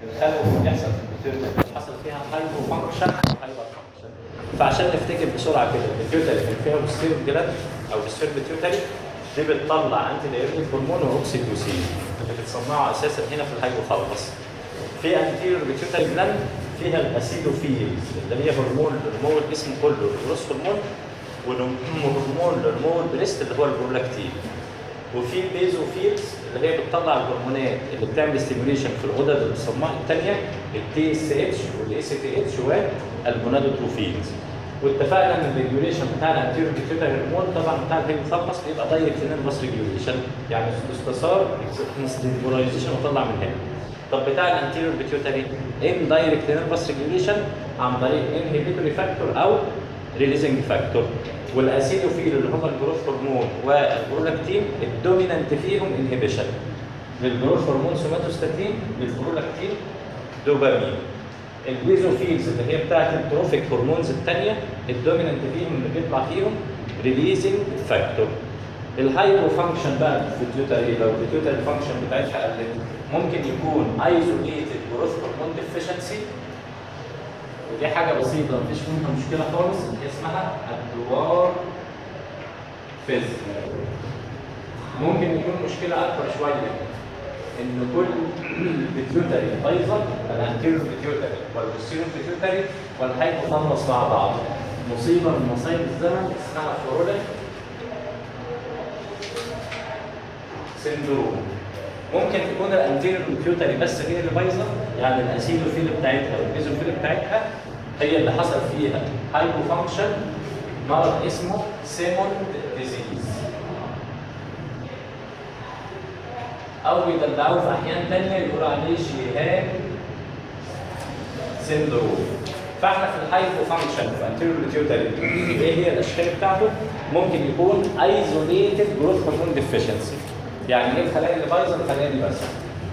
الخلل اللي بيحصل في البيتيوتري حصل فيها هايبو فانكشن او هايبر فانكشن فعشان نفتكر بسرعه كده البيتيوتري كان فيها بوستير جلاند او بوستير بيتيوتري دي بتطلع انتي دايريتيك هرمون واوكسيتوسين اللي بتصنعه اساسا هنا في الهايبوثالاموس في انتيريور بيتيوتري جلاند فيها الاسيدوفيلز اللي هي هرمون نمو الجسم كله الجروس هرمون وهرمون نمو البريست اللي هو البرولاكتين وفي البيزوفيلز اللي هي بتطلع الهرمونات اللي بتعمل ستيميوليشن في الغدد الصماء الثانيه التي اس اتش والاي سي تي اتش والجونادوتروفيلز واتفقنا ان الريجوليشن بتاع الانتيريور بيتيوتري هرمون طبعا بتاع الهيموثالاموس بيبقى دايركت نيرفس ريجوليشن يعني استثار انستيمولايزيشن وطلع من هنا طب بتاع الانتيريور بيتيوتري ان دايركت نيرفس ريجوليشن عن طريق انهبيتوري فاكتور او ريليزنج فاكتور والاسيدوفيل اللي هم الجروث هرمون والبرولاكتين الدومينانت فيهم انهبيشن للجروث هرمون سوماتوستاتين للبرولاكتين دوبامين البيزوفيلز اللي هي بتاعت التروفيك هرمونز الثانيه الدومينانت فيهم اللي بيطلع فيهم ريليزنج فاكتور الهايبو فانكشن بقى في البيتيوتري لو البيتيوتري فانكشن بتاعتها قلت ممكن يكون ايزوليتد جروث هرمون ديفيشنسي ودي حاجه بسيطه مفيش منها مشكله خالص اللي هي اسمها الدوار فيز ممكن يكون مشكله اكبر شويه ان كل بيتيوتري بايظه الانتيريور بيتيوتري والبوستيريور بيتيوتري والهايبوثالاموس مع بعض مصيبه من مصايب الزمن اسمها فوروليك سندروم ممكن تكون الانتيريور بيتيوتري بس هي اللي بايظه يعني الاسيدوفيل بتاعتها والبيزوفيل بتاعتها هي اللي حصل فيها هايبو فانكشن مرض اسمه سيمون ديزيز او يدلعوه في احيان ثانيه يقولوا عليه شيهان سيندروم فاحنا في الهايبو فانكشن في انتيريور بيتيوتري ايه هي الاشكال بتاعته؟ ممكن يكون ايزوليتد جروث هرمون ديفيشنسي يعني ايه الخلايا اللي بايظه الخلايا دي بس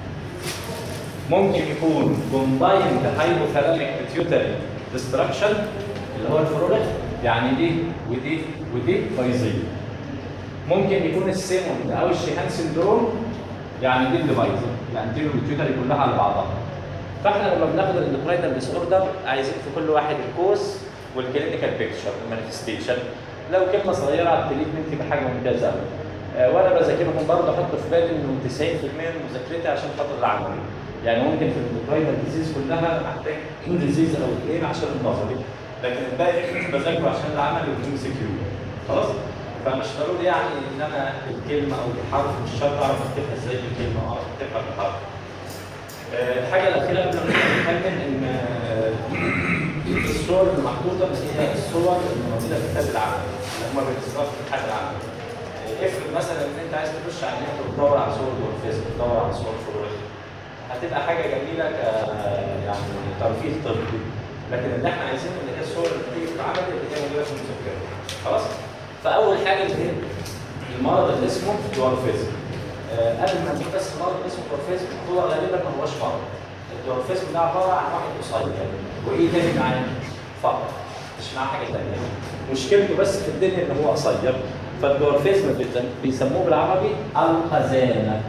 ممكن يكون كومبايند هايبوثالاميك بيتيوتري ديستراكشن اللي هو الفروليك يعني دي ودي ودي بايظين ممكن يكون السيمون او الشيهان سندروم يعني دي اللي بايظه الانتيريور بيتيوتري كلها على بعضها فاحنا لما بناخد الاندوكراينال ديس اوردر عايزين في كل واحد الكوز والكلينيكال بيكتشر المانيفستيشن لو كلمه صغيره على التريتمنت يبقى حاجه ممتازه قوي آه وانا بذاكرهم برضه احط في بالي انه 90% من مذاكرتي عشان خاطر العملي يعني ممكن في الاندوكراينال ديزيز كلها احتاج ديزيز او اثنين عشان النظري لكن الباقي بذاكره عشان العملي والام سي كيو خلاص فمش ضروري يعني ان انا الكلمه او الحرف مش شرط اعرف اكتبها ازاي بالكلمه اعرف اكتبها بالحرف الحاجة الأخيرة قبل ما نتكلم إن الصور اللي محطوطة هي الصور اللي موجودة في كتاب العمل اللي هم بيتصوروا في كتاب العمل. افرض مثلا إن أنت عايز تخش على النت وتدور على صور دورفيس تدور على صور فلوريس هتبقى حاجة جميلة ك يعني ترفيه طبي لكن اللي احنا عايزينه اللي هي الصور اللي بتيجي في العمل اللي هي موجودة في المذكرة خلاص؟ فأول حاجة اللي هي المرض اللي اسمه دورفيزم قبل ما نقول بس مرض اسمه دورفيزم هو غالبا ما هوش مرض الدورفيزم ده عباره عن واحد قصير وايه تاني معاه؟ فقط مش معاه حاجه ثانيه مشكلته بس في الدنيا ان هو قصير فالدورفيزم بيسموه بالعربي الخزانه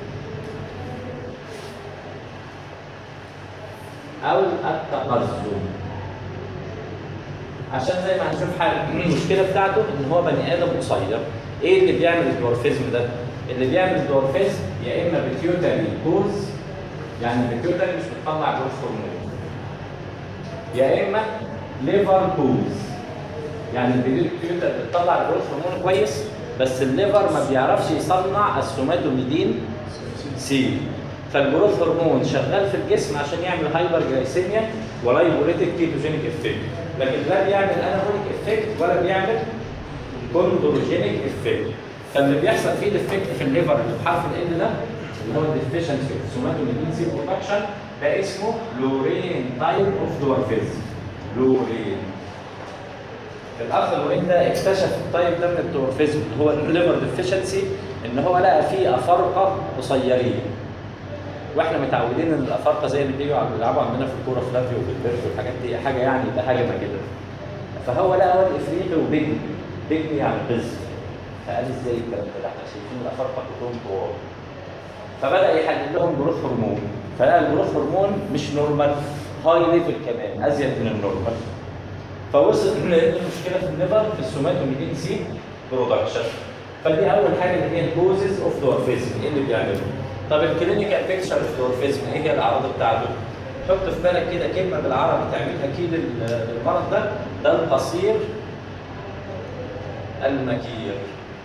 او التقزم عشان زي ما هنشوف حاجه المشكله بتاعته ان هو بني ادم قصير ايه اللي بيعمل الدورفيزم ده؟ اللي بيعمل الدورفيزم يا اما بيتيوتري كوز يعني البيتيوتري مش بتطلع جروث هرمون يا اما ليفر كوز يعني البيتيوتري بتطلع جروث هرمون كويس بس الليفر ما بيعرفش يصنع السوماتوميدين سي فالجروث هرمون شغال في الجسم عشان يعمل هايبر جلايسيميا ولايبوليتيك كيتوجينيك افكت لكن لا بيعمل انابوليك افكت ولا بيعمل كوندروجينيك افكت فاللي بيحصل فيه ديفكت في الليفر اللي بحرف ال ده اللي هو الديفيشنسي اوف سوماتوميدين سي برودكشن ده اسمه لورين تايب اوف دورفيزم لورين الاخ لورين ده اكتشف التايب ده من الدورفيزم اللي هو الليفر ديفيشنسي ان هو لقى فيه افارقه قصيرين واحنا متعودين ان الافارقه زي اللي بيجوا بيلعبوا عندنا في الكوره فلافيو وبالبرت والحاجات دي حاجه يعني ده حاجه ما كده فهو لقى واد افريقي وبيجني بيجني يعني قزم فقال ازاي الكلام ده احنا شايفين الافارقه كلهم طوال فبدا يحلل لهم جروث هرمون فلقى الجروث هرمون مش نورمال هاي ليفل كمان ازيد من النورمال فوصل ان المشكله في الليفر في السوماتوميدين سي برودكشن فدي اول حاجه اللي هي الكوزز اوف دورفيزم ايه اللي بيعمله طب الكلينيكال بيكتشر اوف دورفيزم ايه هي الاعراض بتاعته حط في بالك كده كلمه بالعربي تعمل اكيد المرض ده ده القصير المكير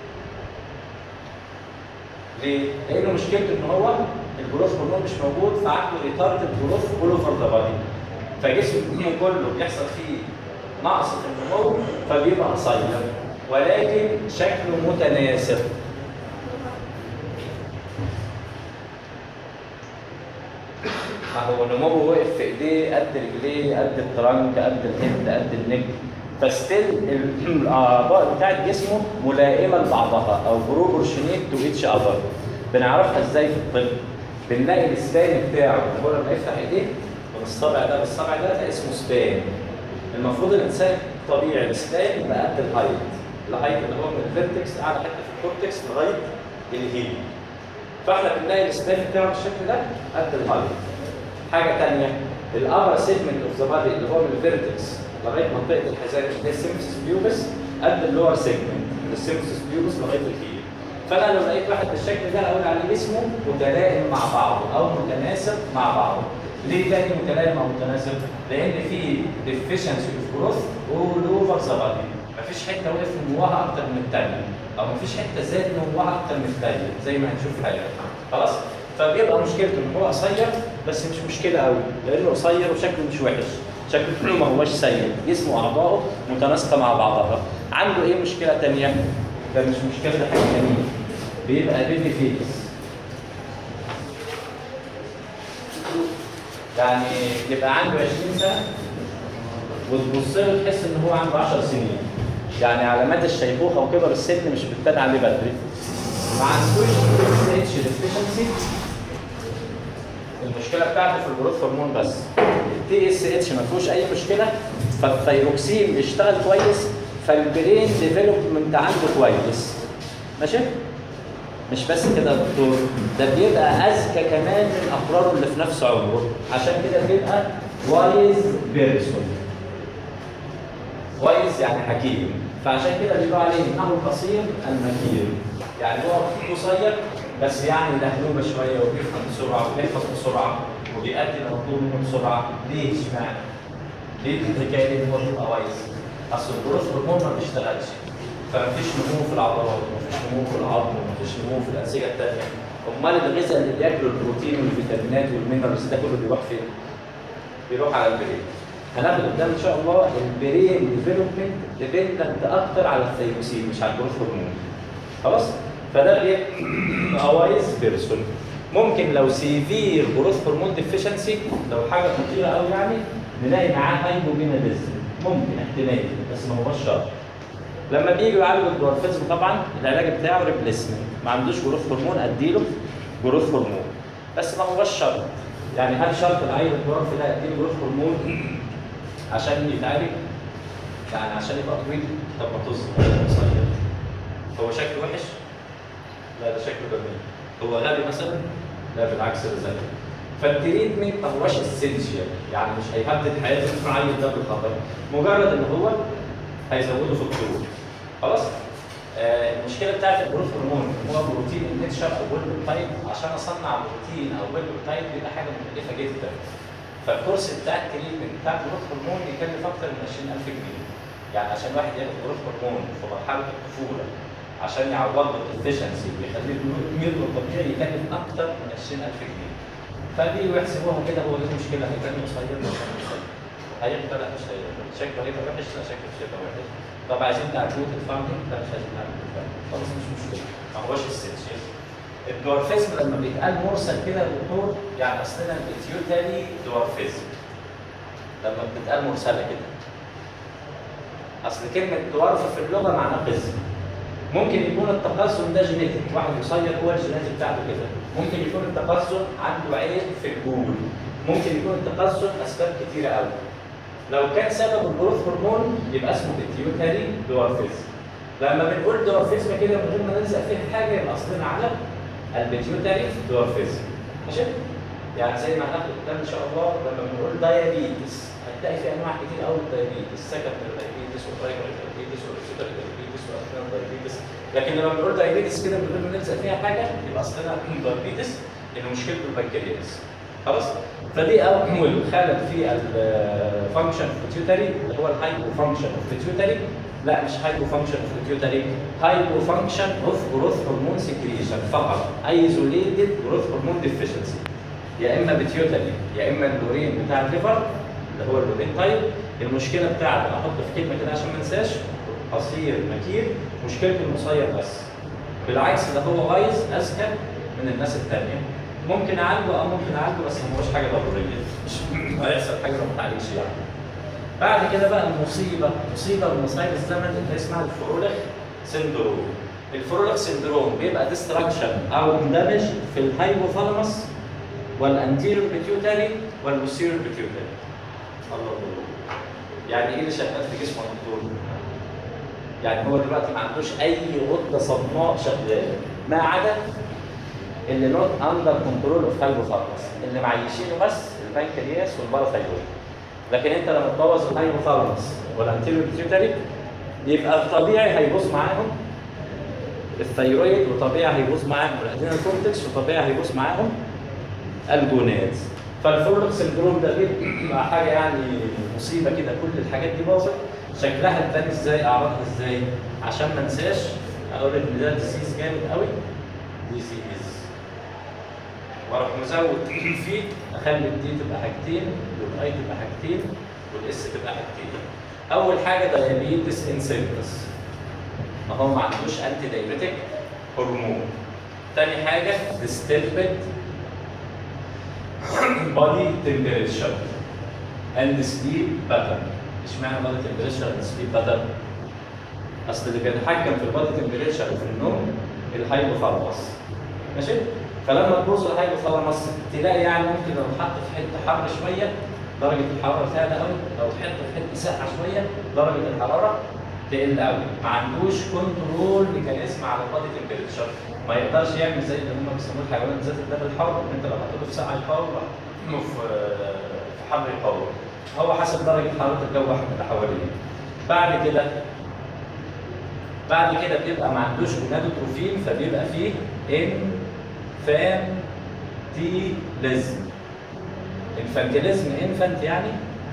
ليه؟ لانه مشكلته ان هو الجروث هرمون مش موجود فعنده ريتارد الجروث كله اوفر ذا بادي فجسمه كله بيحصل فيه نقص في النمو فبيبقى قصير ولكن شكله متناسق ما هو نموه وقف في ايديه قد رجليه قد الترنك قد الهند قد النجم فستيل الاعضاء بتاعت جسمه ملائمه لبعضها او بروبورشنيت تو ايتش اذر بنعرفها ازاي في الطب بنلاقي السبان بتاعه هو لما يفتح ايديه من الصابع ده للصابع ده ده اسمه سبان المفروض الانسان الطبيعي السبان يبقى قد الهايت الهايت اللي هو من الفيرتكس اعلى حته في الكورتكس لغايه الهيل فاحنا بنلاقي السبان بتاعه بالشكل ده قد الهايت حاجه ثانيه الابر سيجمنت اوف ذا بادي اللي هو من الفيرتكس لغايه منطقه الحزام اللي هي السيمفيسيس بيوبس قد اللور سيجمنت من السيمفيسيس بيوبس لغايه الهيل فانا لو لقيت واحد بالشكل ده اقول عليه جسمه متلائم مع بعضه او متناسق مع بعضه ليه تاني متلائم او متناسق؟ لان في deficiency of growth all over the body مفيش حته وقف نموها اكتر من الثانيه او مفيش حته زاد نموها اكتر من الثانيه زي ما هنشوف حالا خلاص؟ فبيبقى مشكلته ان هو قصير بس مش مشكله قوي لانه قصير وشكله مش وحش شكله ما هوش سيء جسمه واعضائه متناسقه مع بعضها عنده ايه مشكله ثانيه؟ ده مش مشكله ده حاجه ثانيه بيبقى بيبي فيس يعني يبقى عنده 20 سنه وتبص له تحس ان هو عنده 10 سنين يعني علامات الشيخوخه وكبر السن مش بتبان عليه بدري ما عندوش اس اتش ديفيشنسي المشكله بتاعته في الجروث هرمون بس التي اس اتش ما فيهوش اي مشكله فالثيروكسين بيشتغل كويس فالبرين ديفلوبمنت عنده كويس ماشي مش بس كده يا دكتور ده بيبقى اذكى كمان من اقراره اللي في نفس عمره عشان كده بيبقى وايز بيرسون وايز يعني حكيم فعشان كده بيقولوا عليه انه القصير المكير يعني هو قصير بس يعني لهلوبه شويه وبيفهم بسرعه وبيحفظ بسرعه وبيأدي المطلوب منه بسرعه ليه اشمعنى؟ ليه الحكايه دي هو بيبقى وايز؟ اصل الجروث هرمون ما بيشتغلش فمفيش نمو في العضلات ومفيش نمو في العظم ومفيش نمو في الانسجه الثانيه امال الغذاء اللي بياكله البروتين والفيتامينات والمينرالز ده كله بيروح فين؟ بيروح على البرين هناخد قدام ان شاء الله البرين ديفلوبمنت ديبندنت اكتر على الثيروسين مش على الجروث هرمون خلاص؟ فده بيبقى وايز بيرسون ممكن لو سيفير جروث هرمون ديفيشنسي لو حاجه خطيره قوي يعني نلاقي معاه هايبوجيناليزم ممكن احتمال بس ما هوش شرط لما بيجي يعالج الدورفيزم طبعا العلاج بتاعه ريبليسمنت ما عندوش جروث هرمون اديله جروث هرمون بس ما هوش شرط يعني هل شرط العيل الدورف ده اديله جروث هرمون عشان يتعالج يعني عشان يبقى طويل طب ما طز قصير هو شكله وحش لا ده شكله جميل هو غبي مثلا لا بالعكس ده ذكي فالتريتمنت ما هوش اسينشال يعني مش هيهدد حياه العيل ده بالخطر مجرد ان هو هيزودوا في الطول خلاص آه المشكله بتاعت الجروث هرمون هو بروتين النيتشر او ويل تايب عشان اصنع بروتين او ويل تايب بيبقى حاجه مكلفه جدا فالكورس بتاع التريتمنت بتاع الجروث هرمون يكلف اكتر من 20000 جنيه يعني عشان واحد ياخد جروث هرمون في مرحله الطفوله عشان يعوض له الافشنسي ويخليه يميله الطبيعي يكلف اكتر من 20000 جنيه فبيجوا يحسبوها كده هو ايه المشكله هيكلف قصير ولا مش قصير هيبقى لا مش هيبقى شكله هيبقى وحش لا شكله مش هيبقى وحش طب عايزين تعملوا الفاوندنج لا مش عايزين نعمل الفاوندنج خلاص مش مشكله ما هوش السنشال الدورفيزم لما بيتقال مرسل كده يا دكتور يعني اصلنا البيتيوتري دورفيزم لما بتتقال مرسله كده اصل كلمه دورف في اللغه معناها قزم ممكن يكون التقزم ده جينيتك واحد قصير هو الجينات بتاعته كده ممكن يكون التقزم عنده عيب في الجول ممكن يكون التقزم اسباب كتيره قوي لو كان سبب الجروث هرمون يبقى اسمه بيتيوتري دورفيزم لما بنقول دورفيزم كده من غير ما نلزق فيها حاجه يبقى اصلنا على البيتيوتري دورفيزم ماشي يعني زي ما هناخد قدام ان شاء الله لما بنقول دايابيتس هتلاقي في انواع كتير قوي الدايابيتس سكندري دايابيتس وبرايمري دايابيتس وريسيتري دايابيتس وافنان دايابيتس لكن لما بنقول دايابيتس كده من غير ما نلزق فيها حاجه يبقى اصلنا دايابيتس ان مشكلته البنكرياس خلاص فدي اول خلل في الفانكشن بيتيوتري اللي هو الهايبو فانكشن اوف بيتيوتري لا مش هايبو فانكشن اوف بيتيوتري هايبو فانكشن اوف جروث هرمون سكريشن فقط ايزوليتد جروث هرمون ديفيشنسي يا اما بيتيوتري يا اما اللورين بتاع الليفر اللي هو اللورين تايب المشكله بتاعته احط في كلمه كده عشان ما انساش قصير مكير مشكلته المصير بس بالعكس ده هو بايظ اذكى من الناس الثانيه ممكن اعالجه او ممكن اعالجه بس ما هوش حاجه ضروريه مش هيحصل حاجه لو ما تعالجش يعني بعد كده بقى المصيبه مصيبه من مصايب الزمن اللي اسمها الفرولخ سندروم الفرولخ سندروم بيبقى ديستراكشن او اندمج في الهايبوثالاموس والانتيريور بيتيوتري والبوستيريور بيتيوتري الله الله يعني ايه اللي شغال في جسمه الدكتور؟ يعني هو دلوقتي ما عندوش اي غده صماء شغاله ما عدا اللي نوت اندر كنترول اوف هايبوثالاموس اللي معيشينه بس البنكرياس والباراثايرويد لكن انت لما تبوظ الهايبوثالاموس والانتيريور بيتيوتري يبقى طبيعي هيبوظ معاهم الثيرويد وطبيعي هيبوظ معاهم الادينال كورتكس وطبيعي هيبوظ معاهم الجوناد فالفورلوك سندروم ده بيبقى حاجه يعني مصيبه كده كل الحاجات دي باظت شكلها التاني ازاي اعراضها ازاي عشان ما انساش اقول ان ده ديزيز جامد قوي ديزيز واروح مزود فيه اخلي الدي تبقى حاجتين والاي تبقى حاجتين والاس تبقى حاجتين اول حاجه دايابيتس انسيبتس ما هو ما عندوش انتي دايبيتيك هرمون تاني حاجه ديستربت body temperature and sleep pattern اشمعنى body temperature and sleep pattern اصل اللي بيتحكم في البادي تمبريتشر وفي النوم الهايبوثالاموس ماشي فلما تبوظ الهايبوثالاموس تلاقي يعني ممكن لو اتحط في حته حر شويه درجه الحراره تعلى قوي لو اتحط في حته ساقعه شويه درجه الحراره تقل قوي ما عندوش كنترول ميكانيزم على البادي تمبريتشر ما يقدرش يعمل زي اللي هم بيسموه الحيوانات ذات الدم الحار انت لو حطيته في ساقعه يقاوم وحطيته في في حر يقاوم هو حسب درجه حراره الجو اللي حواليه بعد كده بعد كده بيبقى ما عندوش جونادوتروفين فبيبقى فيه انفانتيليزم انفانتيليزم انفانت يعني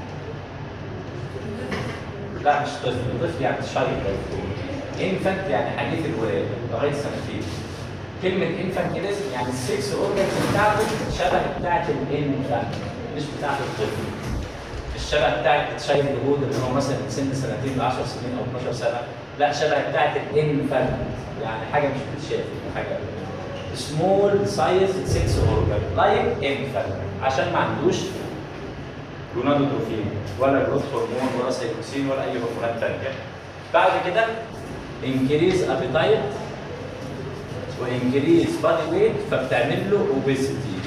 لا مش طفل طفل يعني شايب انفانت يعني حديث الولاده لغايه سنتين كلمه انفانتيليزم يعني السكس اورجنز بتاعته شبه بتاعه الانفانت مش بتاعه الطفل الشبه بتاعت تشايل الوجود اللي هو مثلا من سن سنتين ل 10 سنين او 12 سنه لا شبه بتاعت الانفانت يعني حاجه مش بتتشاف حاجه سمول سايز 6 اورجن لايك انفانت عشان ما عندوش جونادوتروفين ولا جروث هرمون ولا سيتوكسين ولا اي هرمونات ثانيه بعد كده انكريز ابيتايت وانكريز بادي ويت فبتعمل له اوبيسيتي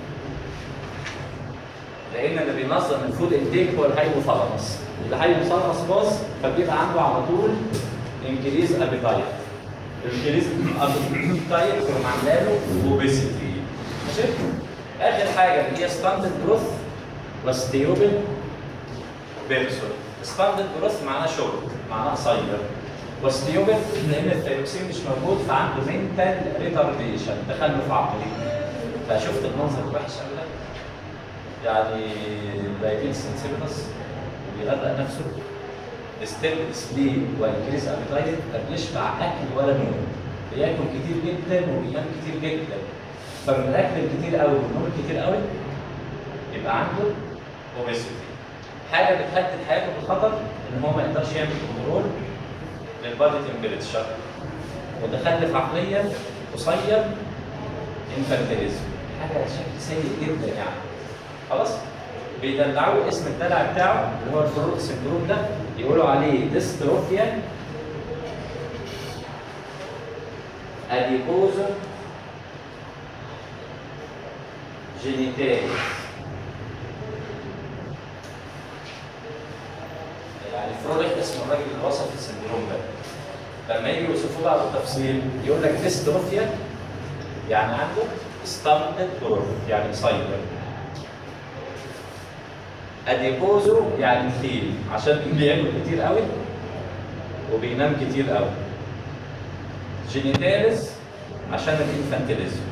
لان اللي بينظم الفود انتيك هو الهايبوثالاموس الهايبوثالاموس باظ فبيبقى عنده على طول انكريز ابيتايت انكريز ابيتايت تقوم عامله له اوبيسيتي ماشي اخر حاجه اللي هي ستاندرد جروث وستيوبل بيرسون ستاندرد جروث معناه شغل معناه قصير وستيوبل لان الثيروكسين مش موجود فعنده منتال ريتارديشن تخلف عقلي فشفت المنظر الوحش قوي ده يعني دايبيتس انسيبيتس بيغرق نفسه ستيل سليب وانكريز ابيتايت لا بيشبع اكل ولا نوم بياكل كتير جدا وبينام كتير جدا فمن الاكل الكتير قوي والنوم الكتير قوي يبقى عنده اوبيسيتي حاجه بتهدد حياته بالخطر ان هو ما يقدرش يعمل كنترول للبادي تمبريتشر متخلف عقليا قصير انفانتيليزم حاجه شكل سيء جدا يعني خلاص بيدلعوه اسم الدلع بتاعه اللي هو الفروق سندروم ده يقولوا عليه ديستروفيا اديبوزو جينيتاليس يعني فرويد اسم الراجل اللي وصف السندروم ده لما يجي يوصفوه بقى بالتفصيل يقول لك ديستروفيا يعني عنده ستاندد جروث يعني قصير اديبوزو يعني مثيل عشان بياكل كتير قوي وبينام كتير قوي جينيتاليز عشان الانفانتيليزم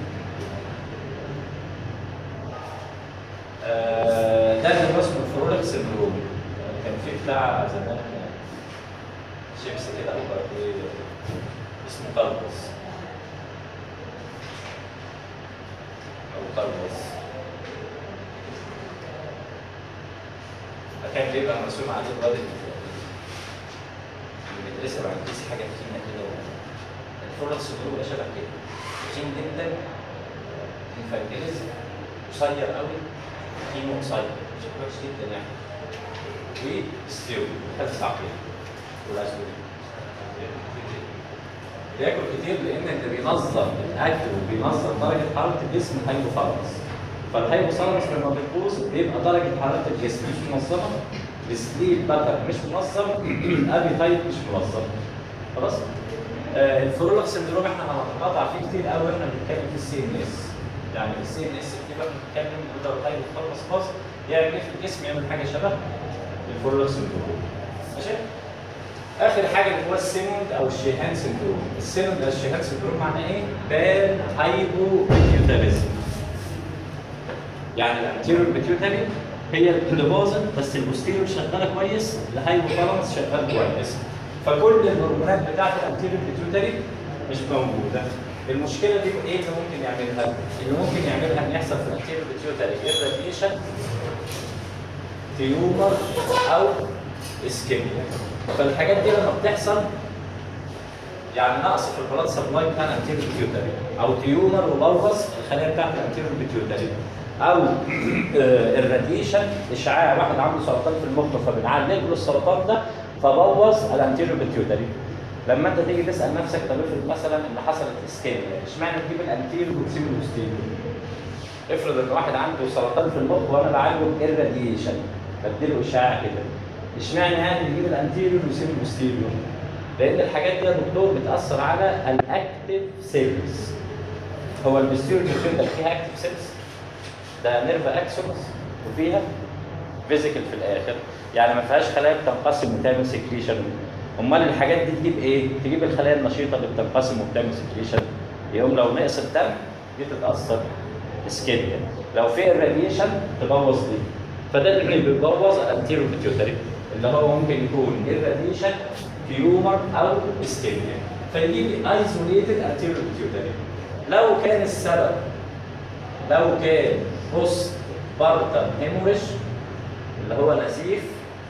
آه، ده اللي هو اسمه الفرولك سندروم كان في بتاع زمان شيبس كده او باربي اسمه قلبس او قلبس فكان بيبقى مرسوم عليه الواد اللي بيدرسها بعد كده حاجه تخينه كده الفرولك سندروم ده شبه كده تخين جدا انفانتيليزم قصير قوي كيمو قصير شكله وحش جدا يعني وستيو خلف عقلي والاسود بياكل كتير لان اللي بينظم الاكل وبينظم درجه حراره الجسم الهايبوثالاموس فالهايبوثالاموس لما بتبوظ بيبقى درجه حراره الجسم مش منظمه السليب باتر مش منظم الابيتايت مش منظم خلاص آه الفرولك سندروم احنا هنتقاطع فيه كتير قوي واحنا بنتكلم في السي ان اس يعني في السي ان اس بتبقى بنتكلم لو الهايبوثالاموس باظ يعمل ايه في الجسم يعمل حاجه شبه الفرولك سندروم ماشي اخر حاجه اللي هو السيموند او الشيهان سندروم السيموند او الشيهان سندروم معناه ايه بان هايبو بيتيوتاليزم يعني الانتيريور بيتيوتالي هي اللي باظت بس البوستيريور شغاله كويس الهايبوثالاموس شغال كويس فكل الهرمونات بتاعت الانتيريور بيتيوتالي مش موجوده المشكله دي ايه اللي ممكن يعملها؟ اللي ممكن يعملها ان يحصل في الانتيريور بيتيوتالي irradiation تيومر او اسكيميا فالحاجات دي لما بتحصل يعني نقص في البلاد سبلاي بتاع الانتيريور بيتيوتري او تيومر وبلغص في الخلايا بتاعت الانتيريور بيتيوتري او آه، الراديشن اشعاع واحد عنده سرطان في المخ فبنعالج له السرطان ده فبوظ الانتيريور بيتيوتري لما انت تيجي تسال نفسك طب افرض مثلا ان حصلت اسكيميا اشمعنى تجيب الانتيريور وتسيب البوستيريور افرض ان واحد عنده سرطان في المخ وانا بعالجه بالراديشن بديله اشعاع كده اشمعنى يعني نجيب الانتيريور ويسيب البوستيريور؟ لان الحاجات دي يا دكتور بتاثر على الاكتيف سيلز هو البوستيريور بيفضل فيها اكتيف سيلز ده نيرف اكسونز وفيها فيزيكال في الاخر يعني ما فيهاش خلايا بتنقسم وتعمل سكريشن امال الحاجات دي تجيب ايه؟ تجيب الخلايا النشيطه اللي بتنقسم وبتعمل سكريشن يقوم لو نقص الدم دي تتاثر اسكيميا لو في الراديشن تبوظ دي فده اللي بيبوظ الانتيرو بيتيوتري اللي هو ممكن يكون الراديشن تيومر او اسكيميا فيجيب لي ايزوليتد انتيرو بيتيوتري لو كان السبب لو كان بوست بارتم هيموريج اللي هو نزيف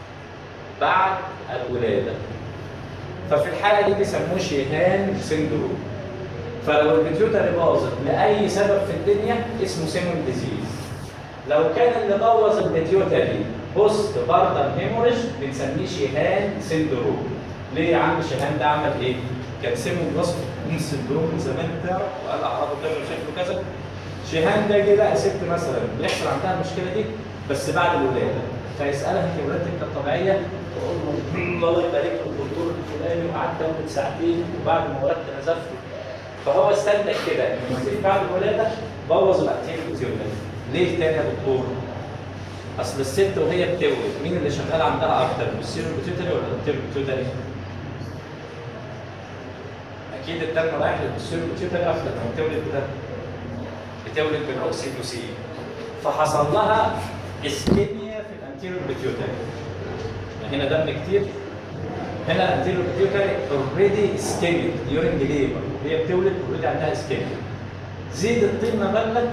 بعد الولاده ففي الحاله دي بيسموه شيهان سيندروم فلو البيتيوتري باظت لاي سبب في الدنيا اسمه سيمون ديزيز لو كان اللي بوظ البيتيوتري بوست باردم هيموريج بنسميه شيهان سيندروم ليه يا عم شيهان ده عمل ايه؟ كان سيمون وصف سيندروم من زمان بتاعه وقال اعراضه كذا وشكله كذا شيهان ده جه لقى ست مثلا بيحصل عندها المشكله دي بس بعد الولاده فيسالها انت ولادتك كانت طبيعيه؟ تقول له الله يبارك له الدكتور الفلاني وقعدت لمده ساعتين وبعد ما ولدت نزفت فهو استنتج كده ان النزيف بعد الولاده بوظ الاكتيف بتيوتري ليه تاني يا دكتور؟ اصل الست وهي بتولد مين اللي شغال عندها اكتر السيرو بيتيوتري ولا الانتيرو بيتيوتري؟ اكيد الدم رايح للسيرو بيتيوتري اكتر لما بتولد كده بتولد بالاوكسيتوسين فحصل لها اسكيميا في الانتيرو بيتيوتري هنا دم كتير هنا الانتيرو بيتيوتري اوريدي اسكيميك ديورنج ليبر هي بتولد اوريدي عندها اسكيميا زيد الطين ما بلد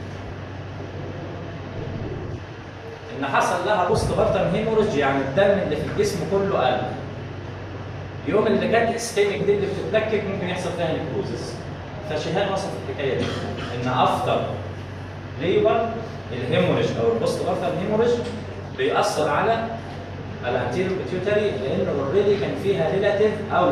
ان حصل لها بوست بارتم هيموريج يعني الدم اللي في الجسم كله قل يوم اللي كانت اسكيميك دي اللي بتتلكك ممكن يحصل فيها نيكروزس فشهان وصف الحكايه دي ان افتر ليبر الهيموريج او البوست بارتم هيموريج بيأثر على الانتيريور بيتيوتري لان اوريدي كان فيها ريلاتيف او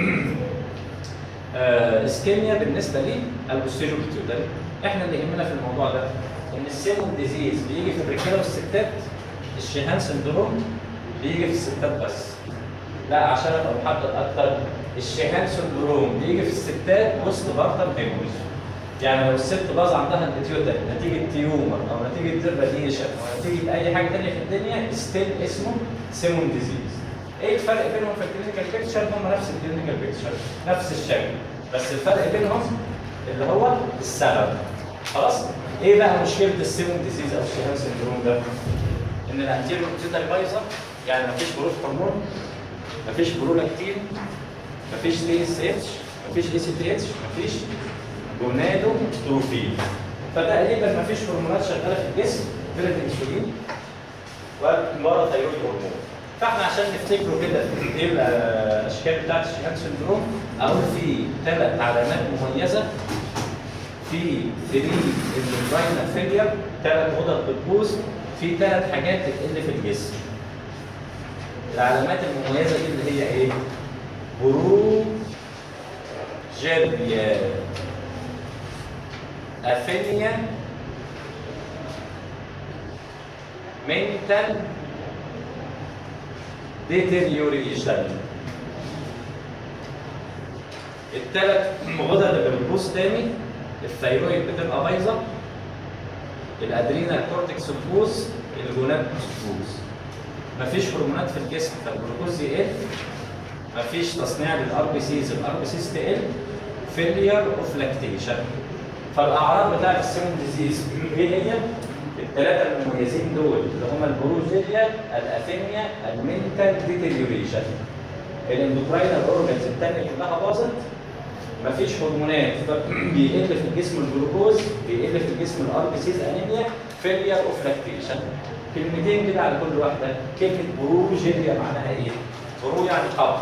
اسكيميا بالنسبه لي البوستيريور بيتيوتري احنا اللي يهمنا في الموضوع ده ان السيمون ديزيز بيجي في الرجاله والستات الشيهان سندروم بيجي في الستات بس لا عشان ابقى محدد اكتر الشيهان سندروم بيجي في الستات وسط بارتم هيموريج يعني لو الست باظ عندها البيتيوتري نتيجه تيومر او نتيجه راديشن او نتيجه اي حاجه ثانيه في الدنيا ستيل اسمه سيمون ديزيز. ايه الفرق بينهم في الكلينيكال بيكتشر؟ هم نفس الكلينيكال بيكتشر نفس الشكل بس الفرق بينهم اللي هو السبب خلاص؟ ايه بقى مشكله السيمون ديزيز او الشيهان سندروم ده؟ ان الانتيريور بيتيوتري بايظه يعني مفيش بروف هرمون مفيش برولاكتين مفيش تي اس اتش مفيش اي سي تي اتش مفيش جونادو تروفين فتقريبا مفيش هرمونات شغاله في الجسم غير الانسولين ومبارا ثيرويد هرمون فاحنا عشان نفتكروا كده ايه الاشكال بتاعت الشيهان سندروم اقول في ثلاث علامات مميزه في 3 اندوكراينال فيلير ثلاث غدد بتبوظ في ثلاث حاجات تقل في الجسم العلامات المميزه دي اللي هي ايه؟ برو جيريا افينيا منتال ديتيريوريشن الثلاث غدد اللي بتبوظ تاني الثيرويد بتبقى بايظه الادرينال كورتكس تبوظ الجونات تبوظ مفيش هرمونات في الجسم فالجلوكوز يقل مفيش تصنيع للار بي سيز الار بي سيز تقل فيلير اوف لاكتيشن فالاعراض بتاعت السيمون ديزيز ايه هي؟ الثلاثه المميزين دول اللي هم البروجيريا الافينيا المنتال ديتيريوريشن الاندوكراينال اورجنز الثانيه كلها باظت مفيش هرمونات بيقل في الجسم الجلوكوز بيقل في الجسم الار بي سيز انيميا فيلير اوف لاكتيشن كلمتين كده على كل واحده كلمه بروجيريا معناها ايه؟ برو يعني قبضه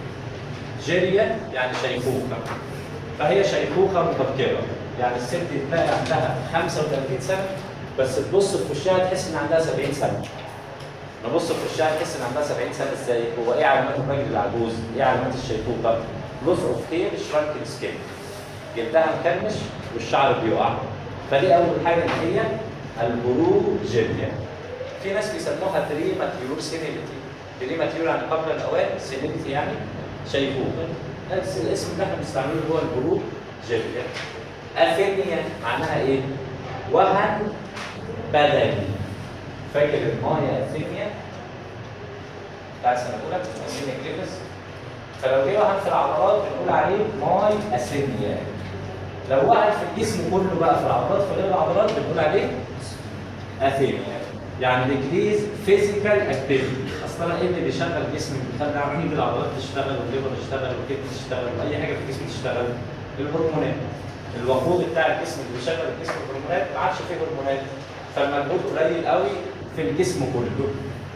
جيريا يعني شيخوخه فهي شيخوخه مبكره يعني الست تلاقي عندها 35 سنه بس تبص في وشها تحس ان عندها 70 سنه نبص في وشها تحس ان عندها 70 سنه ازاي؟ هو ايه علامات الراجل العجوز؟ ايه علامات الشيخوخه؟ لوس اوف هير شرانكن سكين جلدها مكرمش والشعر بيقع فدي اول حاجه اللي هي البروجيريا في ناس بيسموها بريماتيور سينيليتي بريماتيور يعني قبل الاوان سينيليتي يعني شيخوخه نفس الاسم اللي احنا بنستعمله هو البروجيريا افينيا معناها ايه؟ وهن بدني فاكر المايا افينيا بتاع سنه اولى اسمين كليبس فلو جه وهن في العضلات بنقول عليه ماي اسينيا لو وهن في الجسم كله بقى في العضلات في غير العضلات بنقول عليه اثينيا يعني ديكريز فيزيكال اكتيفيتي اصلا ايه اللي بيشغل جسمك بيخلي عمليه العضلات تشتغل والليفر تشتغل والكبد تشتغل واي حاجه في الجسم تشتغل الهرمونات الوقود بتاع الجسم اللي بيشغل الجسم الهرمونات ما عادش فيه هرمونات فالمجهود قليل قوي في الجسم كله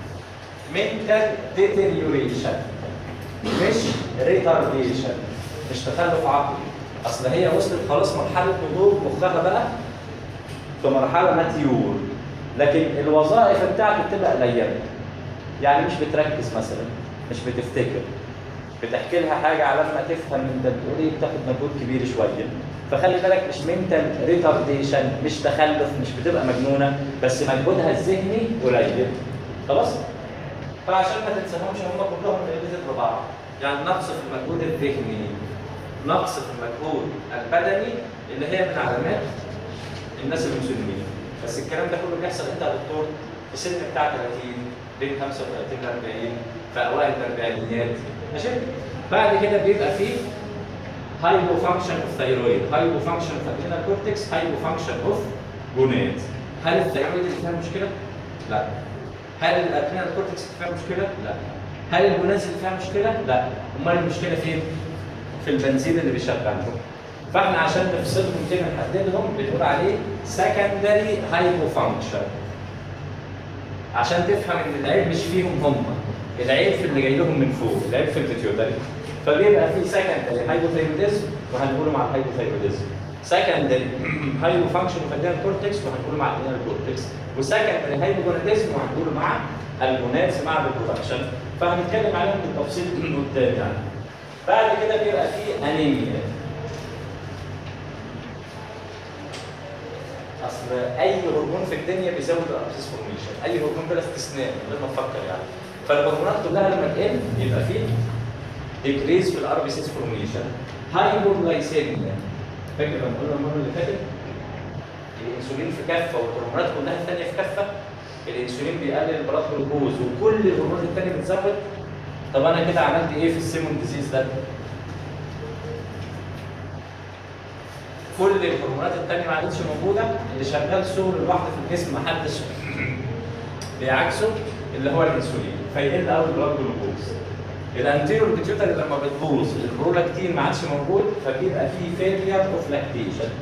منتال ديتيريوريشن مش ريتارديشن مش تخلف عقلي اصل هي وصلت خلاص مرحله نضوج مخها بقى في مرحله ماتيور لكن الوظائف بتاعته بتبقى قليله يعني مش بتركز مثلا مش بتفتكر بتحكي لها حاجه على ما تفهم انت بتقول ايه بتاخد مجهود كبير شويه فخلي بالك مش منتال ريتارديشن مش تخلف مش بتبقى مجنونه بس مجهودها الذهني قليل خلاص فعشان ما تنساهمش هم كلهم ريليتد ببعض يعني نقص في المجهود الذهني نقص في المجهود البدني اللي هي من علامات الناس المسلمين بس الكلام ده كله بيحصل انت يا دكتور في سن بتاع 30 بين 35 ل 40 في اوائل الاربعينيات ماشي بعد كده بيبقى فيه هايبو فانكشن اوف ثايرويد هايبو فانكشن اوف ادرينال كورتكس هايبو فانكشن اوف جونات هل الثايرويد اللي فيها مشكله؟ لا هل الادرينال كورتكس اللي فيها مشكله؟ لا هل الجونات اللي فيها مشكله؟ لا امال المشكله فين؟ في البنزين اللي بيشغلهم فاحنا عشان نفصلهم كده نحددهم بنقول عليه سكندري هايبو فانكشن عشان تفهم ان العيب مش فيهم هم العيب في اللي جاي لهم من فوق العيب في البيتيوتري فبيبقى في سكندري هايبوثايروديزم وهنقوله مع الهايبوثايروديزم سكندري هايبو فانكشن في الدينال كورتكس وهنقوله مع الدينال كورتكس وسكندري هايبوجوناديزم وهنقوله مع الجونادز مع الريبرودكشن فهنتكلم عليهم بالتفصيل قدام يعني بعد كده بيبقى في انيميا اصل اي هرمون في الدنيا بيزود الابسيس فورميشن اي هرمون بلا استثناء من غير ما نفكر يعني فالهرمونات كلها لما تقل يبقى فيه ديكريز في الار بي سيس فورميشن هايبوغلايسيميا فاكر لما قلنا المره اللي فاتت الانسولين في كفه والهرمونات كلها الثانيه في كفه الانسولين بيقلل البلاد جلوكوز وكل الهرمونات الثانيه بتزود طب انا كده عملت ايه في السيمون ديزيز ده؟ كل الهرمونات الثانيه ما عادتش موجوده اللي شغال سور لوحده في الجسم ما حدش بيعكسه اللي هو الانسولين فيقل قوي البلاد جلوكوز الانتيريور بيتيوتري لما بتبوظ البرولاكتين ما عادش موجود فبيبقى فيه فيلير اوف لاكتيشن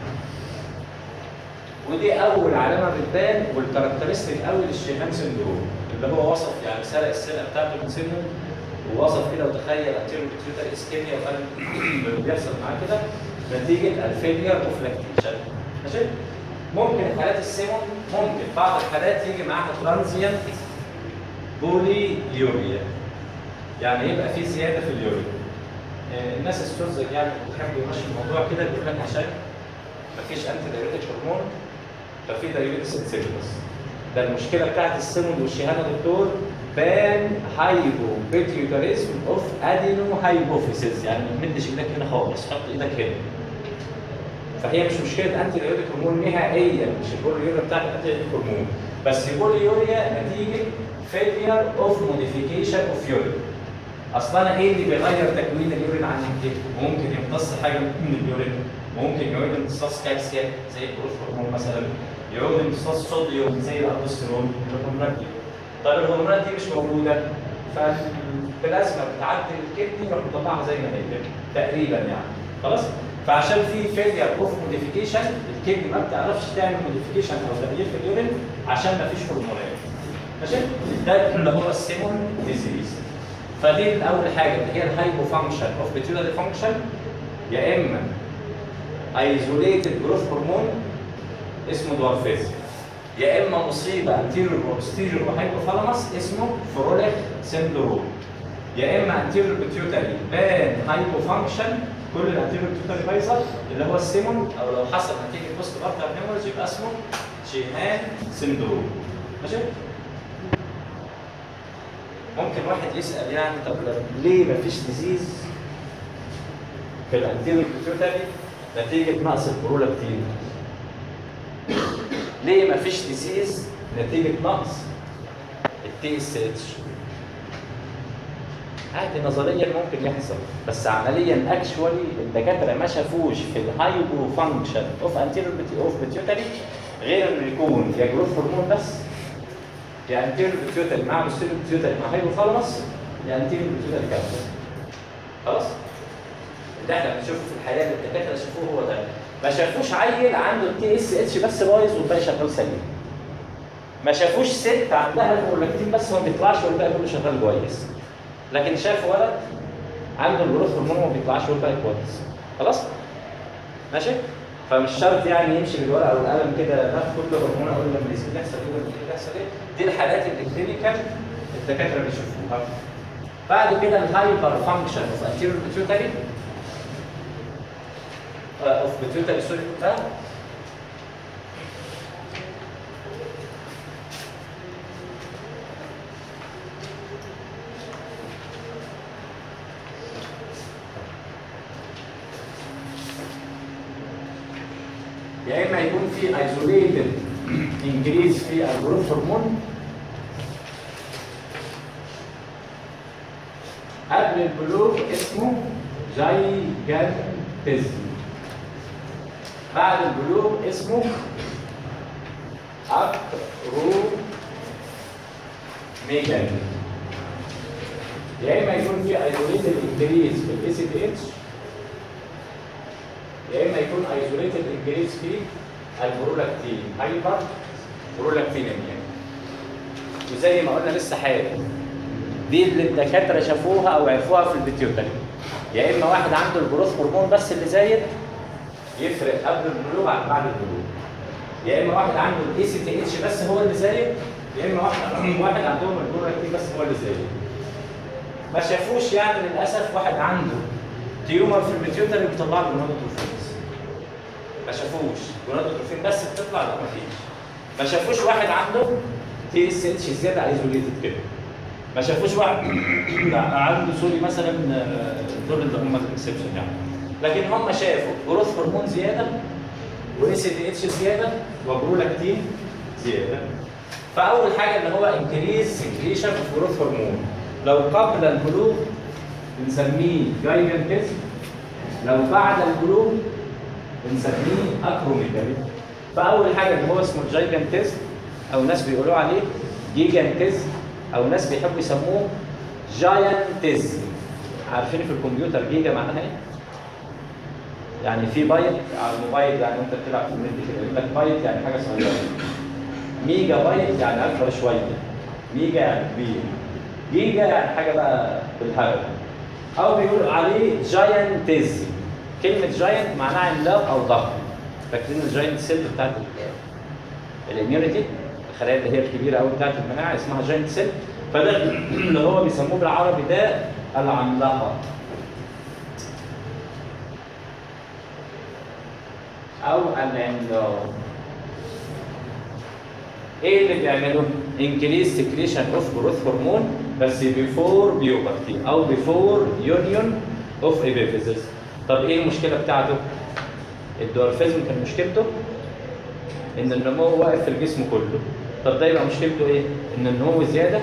ودي اول علامه بتبان والكاركترستيك قوي للشيهان سندروم اللي هو وصف يعني سرق السرقه بتاعته من سنه ووصف كده وتخيل انتيريور بيتيوتري اسكيميا وقال اللي بيحصل معاه كده نتيجه الفيلير اوف لاكتيشن ماشي ممكن حالات السيمون ممكن بعض الحالات يجي معاها ترانزيانت بولي يوريا يعني يبقى في زياده في اليورين آه، الناس السوزك يعني بتحب يمشي الموضوع كده يقول لك عشان مفيش انتي دايوريتك هرمون ففي دايوريتس انسيبيتس ده المشكله بتاعت السمود والشهاده دكتور بان هايبو بيتيوتاريزم اوف ادينو هايبوفيسيس يعني ما تمدش ايدك هنا خالص حط ايدك هنا فهي مش مشكله انتي دايوريتك هرمون نهائيا مش البوليوريا بتاعت الانتي دايوريتك هرمون بس البوليوريا نتيجه فيلير اوف موديفيكيشن اوف يورين اصلا ايه اللي بيغير تكوين اليورين عن كده؟ ممكن يمتص حاجه من اليورين ممكن يعود امتصاص كالسيوم زي الجروث هرمون مثلا يعود امتصاص صوديوم زي الالدوستيرون الهرمونات دي طب الهرمونات دي مش موجوده فالبلازما بتعدي الكدني يروح مطلعها زي ما هي تقريبا يعني خلاص فعشان في فيلير اوف موديفيكيشن الكدني ما بتعرفش تعمل موديفيكيشن او تغيير في اليورين عشان ما فيش هرمونات ماشي ده اللي هو السيمون ديزيز فدي اول حاجه اللي هي الهايبو فانكشن اوف بيتيولاري فانكشن يا اما ايزوليتد جروث هرمون اسمه دوارفيزم يا اما مصيبه انتيريور وبوستيريور وهايبوثالاموس اسمه فروليك سيندروم يا اما انتيريور بيتيوتري بان هايبو فانكشن كل الانتيريور بيتيوتري بايظه اللي هو السيمون او لو حصل نتيجه بوست بارتر هيموريج يبقى اسمه شيهان سيندروم ماشي ممكن واحد يسال يعني طب ليه مفيش ديزيز في الانتيريور بيتيوتري نتيجه نقص البرولاكتين ليه مفيش ديزيز نتيجه نقص التي اس اتش عادي نظريا ممكن يحصل بس عمليا اكشوالي الدكاتره ما شافوش في الهايبو فانكشن اوف انتيريور اوف بيتيوتري غير انه يكون يا جروث هرمون بس يا انتيريور بيتيوتري مع بوستيريور بيتيوتري مع هايبوثالاموس يا انتيريور بيتيوتري كامل خلاص ده احنا بنشوفه في الحياه اللي الدكاتره شافوه هو ده ما شافوش عيل عنده التي اس اتش بس بايظ والباقي شغال سليم ما شافوش ست عندها البرولاكتين بس ما بيطلعش والباقي كله شغال كويس لكن شاف ولد عنده الجروث هرمون وما بيطلعش والباقي كويس خلاص ماشي فمش شرط يعني يمشي بالورقه والقلم كده ناخد كل هرمون اقول لما الاسم يحصل كده لما يحصل ايه دي الحالات اللي كلينيكال الدكاتره بيشوفوها بعد كده الهايبر فانكشن اوف انتيريور بيتيوتري اوف بيتيوتري سوري ها يا اما يكون في ايزوليتد انكريز في الجروث هرمون قبل البلوغ اسمه جايجانتزم بعد البلوغ اسمه اكرو ميجان يا اما يكون في ايزوليتد انكريز في الاي سي تي اتش يا اما يكون ايزوليتد انكريز في البرولاكتين هايبر برولاكتينيميا وزي ما قلنا لسه حالا دي اللي الدكاتره شافوها او عرفوها في البيتيوتري يا اما واحد عنده الجروث هرمون بس اللي زايد يفرق قبل البلوغ عن بعد البلوغ يا اما واحد عنده الاي سي تي اتش بس هو اللي زايد يا اما واحد واحد عندهم البرولاكتين بس هو اللي زايد ما شافوش يعني للاسف واحد عنده تيومر في البيتيوتري بيطلع له جونادوتروفين ما شافوش جونادوتروفين بس بتطلع لا ما فيش ما شافوش واحد عنده تي اس اتش زياده ايزوليتد كده ما شافوش واحد عنده سوري مثلا دول اللي هم الاكسبشن يعني لكن هم شافوا جروث هرمون زياده واس دي اتش زياده وبرولاكتين زياده فاول حاجه اللي هو انكريز سكريشن اوف جروث هرمون لو قبل البلوغ بنسميه جايجانتيزم لو بعد البلوغ بنسميه اكروميجالي فاول حاجه اللي هو اسمه الجايجانتيزم او ناس بيقولوا عليه جيجانتيزم او ناس بيحبوا يسموه جاينتيزم عارفين في الكمبيوتر جيجا معناها ايه؟ يعني في بايت على الموبايل يعني انت بتلعب في النت كده يقول لك بايت يعني حاجه صغيره ميجا بايت يعني اكبر شويه ميجا يعني كبير جيجا يعني حاجه بقى بالهبل او بيقولوا عليه جاينتيزم كلمه جاينت معناها عملاق او ضخم فاكرين الجاينت سيل بتاعت الاميونيتي الخلايا اللي هي الكبيره قوي بتاعت المناعه اسمها جاينت سيل فده اللي هو بيسموه بالعربي ده العملاقه او العملاق ايه اللي بيعمله؟ انكريز سكريشن اوف جروث هرمون بس بيفور بيوبرتي او بيفور يونيون اوف ايبيفيزيس طب ايه المشكله بتاعته؟ الدورفيزم كان مشكلته ان النمو واقف في الجسم كله طب ده يبقى مشكلته ايه؟ ان النمو زياده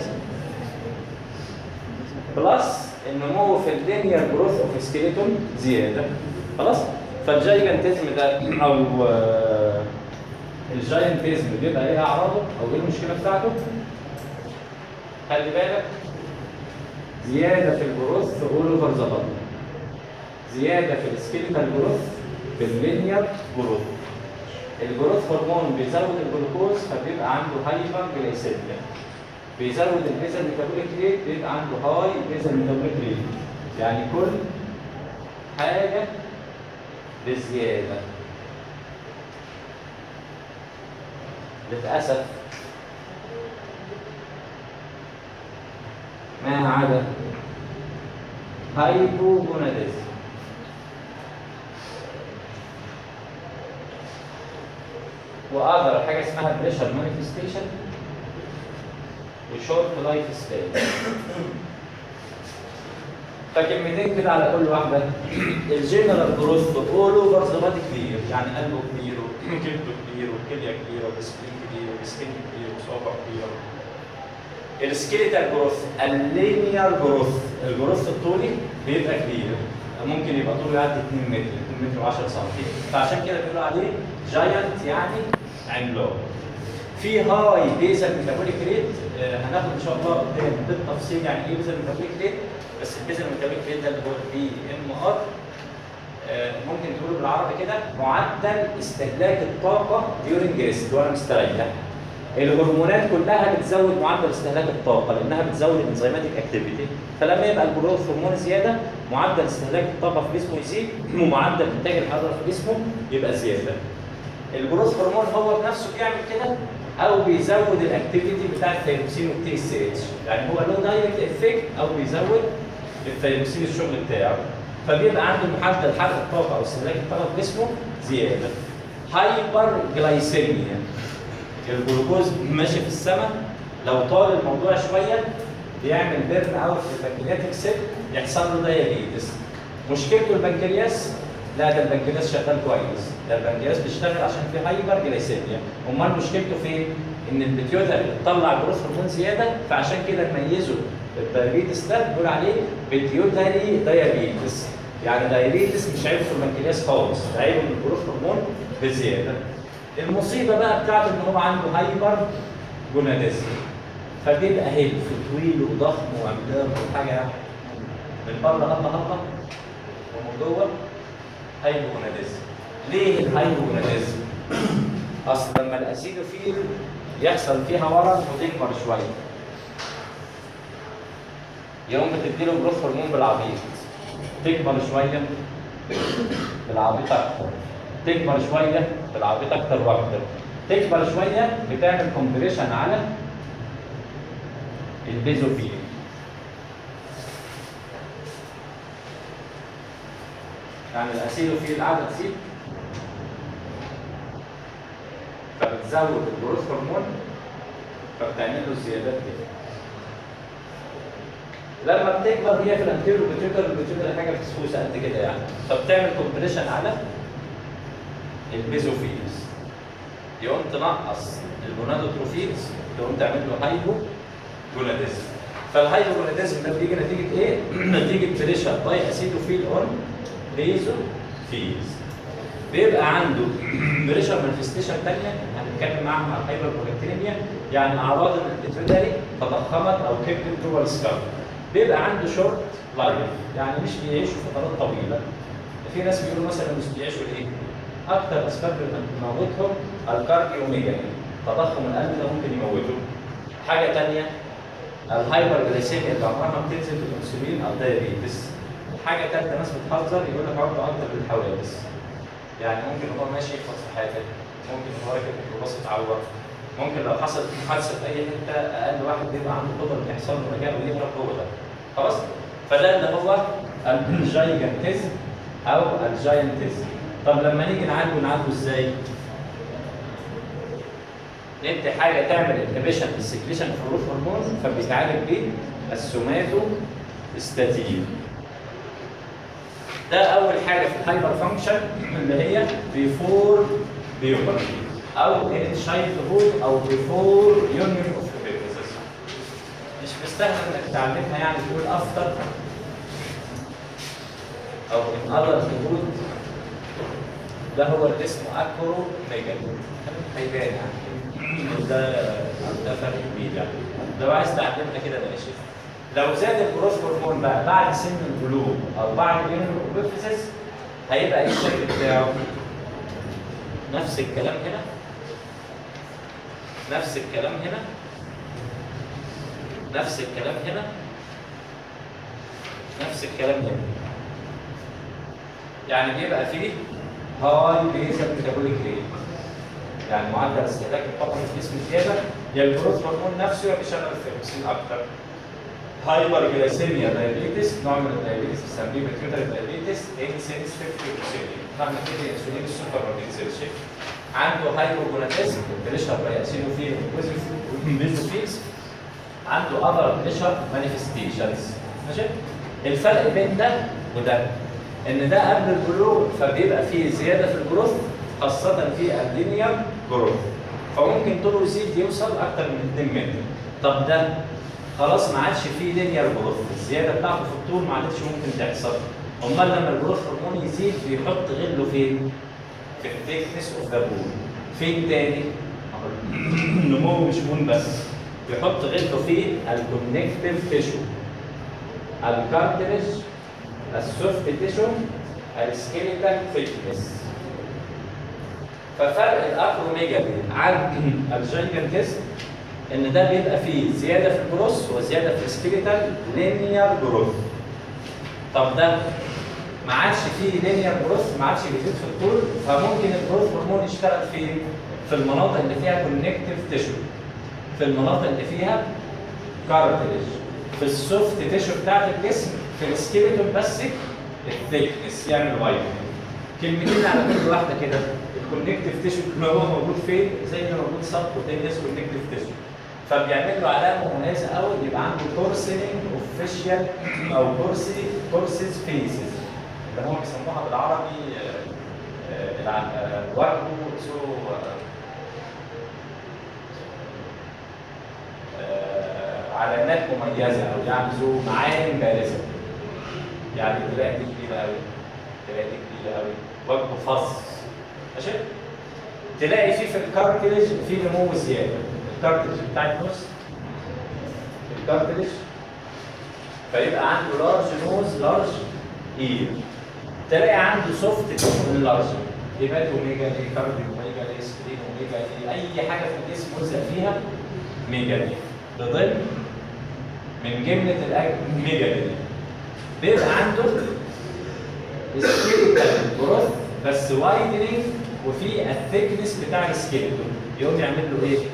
بلس النمو في اللينير جروث اوف سكيلتون زياده خلاص؟ فالجايجانتيزم ده او آه، الجاينتيزم بيبقى ايه اعراضه او ايه المشكله بتاعته؟ خلي بالك زياده في الجروث اول اوفر ذا زياده في السكيلتال جروث في اللينير جروث الجروث هرمون بيزود الجلوكوز فبيبقى عنده هايبر جلايسيميا بيزود البيزل ميتابوليك ريت بيبقى عنده هاي بيزل ميتابوليك ريت يعني كل حاجه بزياده للاسف ما عدا هايبوجوناديزم واذر حاجه اسمها بريشر مانيفستيشن وشورت لايف سبان فكلمتين كده على كل واحده الجنرال جروث اول اوفر ذا بادي كبير يعني قلبه كبير وكبده كبير والكليه كبيره والسكين كبير والسكين كبير وصوابع كبيره السكيليتال جروث اللينير جروث الجروث الطولي بيبقى كبير ممكن يبقى طوله يعدي 2 متر 2 متر و10 سم فعشان كده بيقولوا عليه جاينت يعني عملاق في هاي بيزل ميتابوليك ريت آه، هناخد ان شاء الله قدام بالتفصيل يعني ايه بيزل ميتابوليك ريت بس البيزل ميتابوليك ريت ده اللي هو البي ام ار ممكن تقوله بالعربي كده معدل استهلاك الطاقه ديورنج ريست وانا مستريح الهرمونات كلها بتزود معدل استهلاك الطاقه لانها بتزود الانزيماتيك اكتيفيتي فلما يبقى الجروث هرمون زياده معدل استهلاك الطاقه في جسمه يزيد ومعدل انتاج الحراره في جسمه يبقى زياده الجروث هرمون هو بنفسه بيعمل كده او بيزود الاكتيفيتي بتاع الثيروكسين والتي اس اتش يعني هو له دايركت افكت او بيزود الثيروكسين الشغل بتاعه فبيبقى عنده معدل حرق الطاقه او استهلاك الطاقه في جسمه زياده هايبر جلايسيميا الجلوكوز ماشي في السماء لو طال الموضوع شويه بيعمل بيرن اوت في البنكرياتيك سيل يحصل له دايابيتس مشكلته البنكرياس لا ده البنكرياس شغال كويس ده البنكرياس بيشتغل عشان في هايبر جلايسيميا امال مشكلته فين؟ ان البيتيوتري بتطلع جروث هرمون زياده فعشان كده نميزه الدايابيتس ده بنقول عليه بيتيوتري دايابيتس يعني دايابيتس مش عيب في البنكرياس خالص ده عيب ان الجروث هرمون بزياده المصيبه بقى بتاعته ان هو عنده هايبر جوناديزم فبيبقى هيلف طويل وضخم وعملاق وحاجه من بره هبه هبه ومن جوه هايبوجوناديزم ليه الهايبوجوناديزم؟ اصل لما الاسيدوفيل يحصل فيها ورم وتكبر شويه يقوم بتديله جروث هرمون بالعبيط تكبر شويه بالعبيط اكتر تكبر شويه بالعبيط اكتر واكتر تكبر شويه بتعمل كومبريشن على البيزوفيل يعني الاسيدوفيل قاعده تزيد فبتزود الجروث هرمون فبتعمل له زيادات كده لما بتكبر هي في الانتيرو بتيوتر البتيوتر حاجه فسفوسه قد كده يعني فبتعمل كومبريشن على البيزوفيلز يقوم تنقص الجونادوتروفيلز تقوم تعمل له هايبو جوناديزم فالهايبو جوناديزم ده بيجي نتيجه ايه؟ نتيجه بريشر باي اسيدوفيل اون بيزوفيلز بيبقى عنده بريشر مانفستيشن ثانيه هنتكلم معاها مع الهايبر بروتينيميا يعني اعراض ان البيتويتري تضخمت او كبرت جوه السكالب بيبقى عنده شورت لايف يعني مش بيعيشوا فترات طويله في ناس بيقولوا مثلا مش بيعيشوا ليه؟ اكثر اسباب اللي بتموتهم الكارديوميجالي تضخم القلب ده ممكن يموته حاجه ثانيه الهايبر جليسيميا اللي عمرها ما بتنزل بالانسولين او دايابيتس حاجه ثالثه ناس بتحذر يقول لك عرضه اكتر بالحوادث يعني ممكن هو ماشي يخبط في حاجه ممكن هو راكب ميكروباص يتعور ممكن لو حصلت حادثه في اي حته اقل واحد بيبقى عنده قدره ان يحصل له مكان ويهرب هو ده خلاص فده اللي هو الجايجانتيزم او الجاينتيزم طب لما نيجي نعالجه نعالجه ازاي؟ ندي حاجه تعمل انهبيشن للسكريشن في الروح هرمون فبيتعالج بيه السوماتو ستاتين ده اول حاجه في الهايبر فانكشن اللي هي بيفور بيوبرتي او ان شايلد هود او بيفور يونيون اوف مش مستاهل انك تعلمها يعني تقول افتر او ان اذر هود ده هو اللي اسمه اكرو ميجالو هيبان يعني ده ده فرق كبير يعني لو عايز تعلمها كده ماشي لو زاد الجروث هرمون بقى بعد سن البلوغ او بعد اليونيفيسيس هيبقى ايه الشكل بتاعه؟ نفس الكلام هنا نفس الكلام هنا نفس الكلام هنا نفس الكلام هنا يعني بيبقى فيه هاي بيزل ميتابوليك ريت يعني معدل استهلاك الطاقه في الجسم زياده يا الجروث هرمون نفسه يا بيشغل الثيروكسين اكتر هايبر جلايسيميا دايابيتس نوع من الدايابيتس بنسميه بيتيوتري دايابيتس انسينس 50 معنى كده الانسولين السكر ما بينزلش عنده هايبوجوناتيزم بريشر باياسينوفيل وبيزوفيلز عنده اذر بريشر مانيفستيشنز ماشي الفرق بين ده وده ان ده قبل البلوغ فبيبقى فيه زياده في الجروث خاصه في اللينير جروث فممكن طوله يزيد يوصل اكتر من 2 متر طب ده خلاص ما عادش فيه لينير جروث الزياده بتاعته في الطول ما عادتش ممكن تحصل امال لما الجروث هرمون يزيد بيحط غله فين؟ في الثيكنس اوف ذا بون فين تاني؟ النمو مش بون بس بيحط غله في الكونكتيف تيشو الكارتريج السوفت تيشو السكيليتال ثيكنس ففرق الاكروميجالي عن الجايجنتيزم ان ده بيبقى فيه زياده في الجروث وزياده في السكيليتال لينير جروث طب ده ما عادش فيه لينير جروث ما عادش بيزيد في الطول فممكن الجروث هرمون يشتغل فين؟ في المناطق اللي فيها كونكتيف تيشو في المناطق اللي فيها كارتريج في السوفت تيشو بتاعت الجسم في السكيلتون بس الثيكنس يعمل وايد كلمتين على كل واحده كده الكونكتيف تيشو اللي هو موجود فين زي ما موجود سب كوتينيوس كونكتيف تيشو فبيعمل له علامه مميزه قوي يبقى عنده كورسينج اوفيشال او كورسي كورسيز فيسز اللي هم بيسموها بالعربي وجهه ذو علامات مميزه او يعني ذو معالم بارزه يعني تلاقي دي كبيره قوي تلاقي دي كبيره قوي وجهه فص ماشي تلاقي فيه في الكارتلج في نمو زياده الكارتلج بتاع النص الكارتلج فيبقى عنده لارج نوز لارج اير تلاقي عنده سوفت تيشو لارج هيبات اوميجا لي كارديو اوميجا لي سكرين اوميجا لي اي حاجه في الجسم ملزق فيها ميجا لي بضمن من جمله الميجا لي بيبقى عنده سكيلتال جروث بس وايدنينج وفي الثيكنس بتاع السكيلتون يقوم يعمل له ايه؟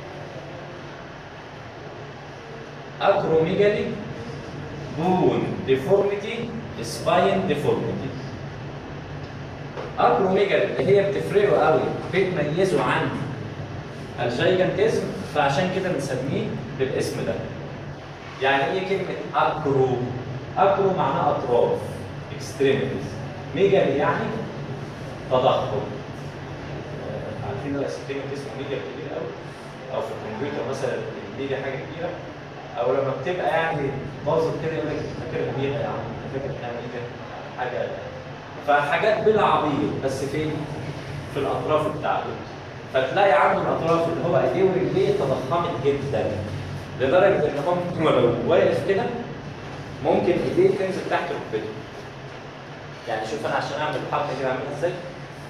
اكروميجالي بون ديفورميتي سباين ديفورميتي اكروميجالي اللي هي بتفرقه قوي بتميزه عن الجايجانتيزم فعشان كده بنسميه بالاسم ده يعني ايه كلمه اكرو اكرو معناها اطراف اكستريميتيز ميجالي يعني تضخم آه، عارفين الاكستريميتيز ميجا كبير قوي او في الكمبيوتر مثلا الميجا حاجه كبيره او لما بتبقى يعني باظت كده يقول لك فاكر الميجا يا عم أنت فاكر انها ميجا حاجه فحاجات بلا عبيط بس فين؟ في الاطراف بتاعته فتلاقي عنده الاطراف اللي هو ايديه ورجليه تضخمت جدا لدرجه ان ممكن لو واقف كده ممكن ايديه تنزل تحت ركبته يعني شوف انا عشان اعمل الحركه دي بعملها ازاي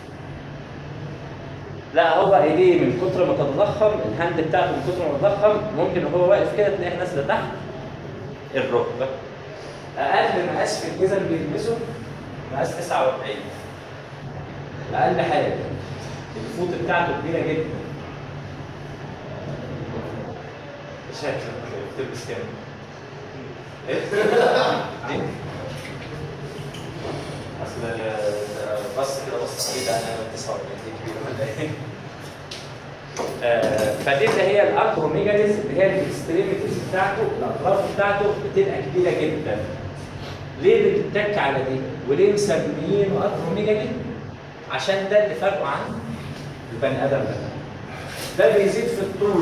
لا هو ايديه من كتر ما تتضخم الهاند بتاعته من كتر ما تتضخم ممكن وهو واقف كده تلاقيها نازله تحت الركبه اقل مقاس في الجزم اللي بيلبسه مقاس 49 اقل حاجه الفوط بتاعته كبيره جدا شكلك بتلبس كام؟ ايه؟ ليه؟ اصل آه، بص كده بص ايه ده انا 49 دي كبيره ولا ايه؟ آه، فدي اللي هي الاكروميجاليز اللي هي الاكستريميتيز بتاعته الاطراف بتاعته بتبقى كبيره جدا. ليه بتتك على دي؟ وليه مسميينه اكروميجالي؟ عشان ده اللي فرقه عن البني ادم ده. ده بيزيد في الطول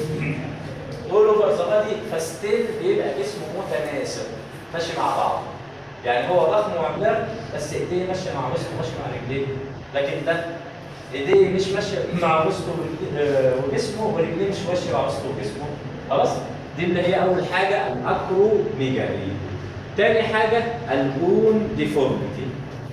اول اوفر ذا بادي فستيل بيبقى جسمه متناسب ماشي مع بعض. يعني هو ضخم وعملاق بس ايديه ماشيه مع وسطه ماشيه مع رجليه لكن ده ايديه مش ماشيه مع وسطه ورجليه- آه، وجسمه ورجليه مش ماشيه مع وسطه وجسمه خلاص دي اللي هي اول حاجه الاكروميجالي تاني حاجه البون ديفورميتي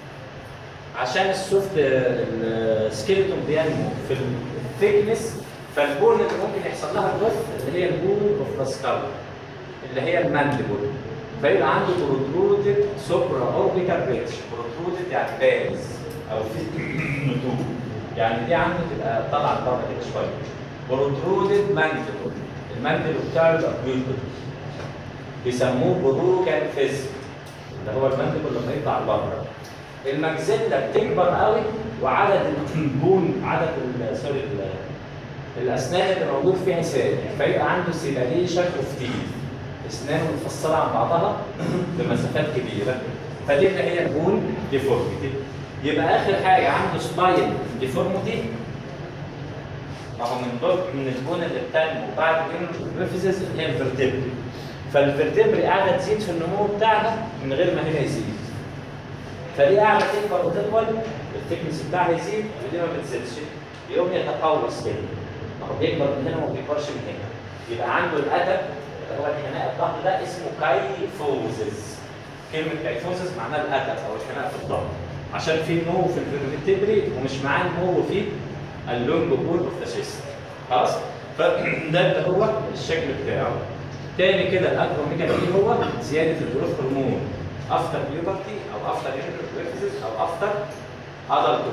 عشان السوفت السكيلتون بينمو في الثيكنس فالبون اللي ممكن يحصل لها جروث اللي هي البون اوف ذا سكال اللي هي المانديبل فيبقى عنده بروترودد سوبرا اوربيتال ريتش بروترودد يعني بارز او في نتوء يعني دي عنده تبقى طالعه بره كده شويه بروترودد مانديبل المانديبل بتاعه يبقى بيوتد بيسموه بروكال فيزم اللي هو المانديبل لما يطلع بره المجزله بتكبر قوي وعدد البون عدد ال- سوري ال- الاسنان اللي موجود فيها سائل فيبقى عنده سيلاليشن اوف تيث اسنانه متفصله عن بعضها بمسافات كبيره فدي اللي هي البون ديفورميتي يبقى اخر حاجه عنده سباين ديفورميتي ما هو من ضمن من البون اللي بتنمو بعد الريفيزز اللي هي الفرتبري فالفرتبري قاعده تزيد في النمو بتاعها من غير ما هي يزيد فدي قاعده تكبر وتطول الثيكنس بتاعها يزيد ودي ما بتزيدش يقوم يتقوس كده ما هو بيكبر من هنا وما بيكبرش من هنا يبقى عنده الادب اللي هو الحناء الضغط ده اسمه كايفوزز كلمه كايفوزز معناها الادب او الحناء في الضغط عشان في نمو في الفيرتبري ومش معاه نمو في اللونج بول اوف ذا شيست خلاص فده اللي هو الشكل بتاعه تاني كده الاكروميجال ايه هو زياده الجروث هرمون افتر بيوبرتي او افتر يونيفرسيس او افتر ادلت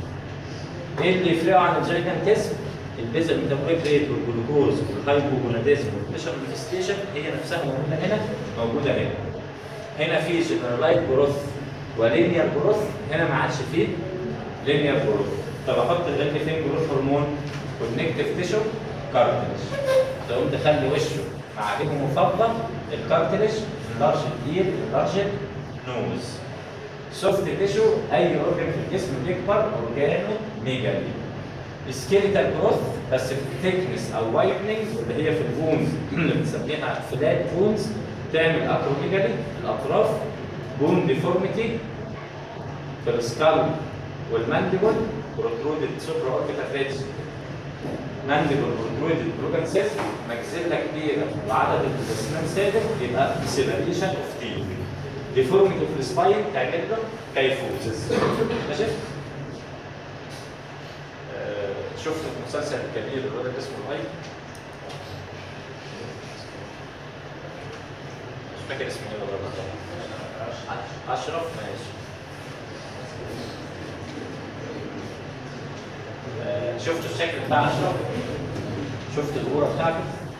ايه اللي يفرقوا عن الجينيتال البيزل ميتابوليك ريت والجلوكوز والهايبوجوناديزم والبريشر مانيفستيشن هي نفسها موجوده هنا موجوده هنا هنا في جنرالايت جروث ولينير جروث هنا ما عادش فيه لينير جروث طب احط الغل فين جروث هرمون والنكتيف تيشو كارتلج تقوم تخلي وشه معالجه مفضل الكارتلج لارج اير لارج نوز سوفت تيشو اي اورجن في الجسم بيكبر اورجانو ميجالي سكيليتال جروث بس في الثيكنس او وايتنينج اللي هي في البونز اللي بنسميها فلات بونز تعمل اكروميجالي الاطراف بون ديفورميتي في السكال والمانديبل بروترودد سوبر اوربيتال ريتس مانديبل بروترودد بروكانسيس ماكسيلا كبيره وعدد الاسنان ثابت يبقى سيبريشن اوف تيث ديفورميتي في السباين تعمل له كيفوزز ماشي؟ آه، شفت المسلسل الكبير الولد اللي اسمه الاي مش فاكر اسمه ايه بالظبط اشرف ماشي آه، شفت الشكل بتاع اشرف شفت الغوره بتاعته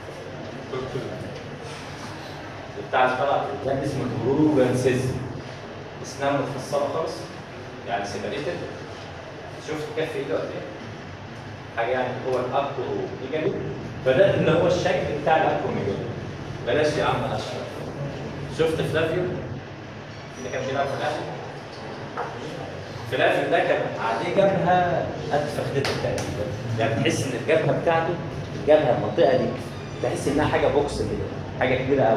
بتاع الطلع ده اسمه البروجانسيز اسنانه متفصله خالص يعني سيبريتد شفت كف ايده قد ايه؟ حاجه يعني هو الاكرو ميجالي فده اللي هو الشكل بتاع الاكرو ميجالي بلاش يا عم اشرف شفت فلافيو اللي كان بيلعب في الاهلي فلافيو ده كان عليه جبهه قد فخدته تقريبا يعني تحس ان الجبهه بتاعته الجبهه المنطقه دي تحس انها حاجه بوكس كده حاجه كبيره قوي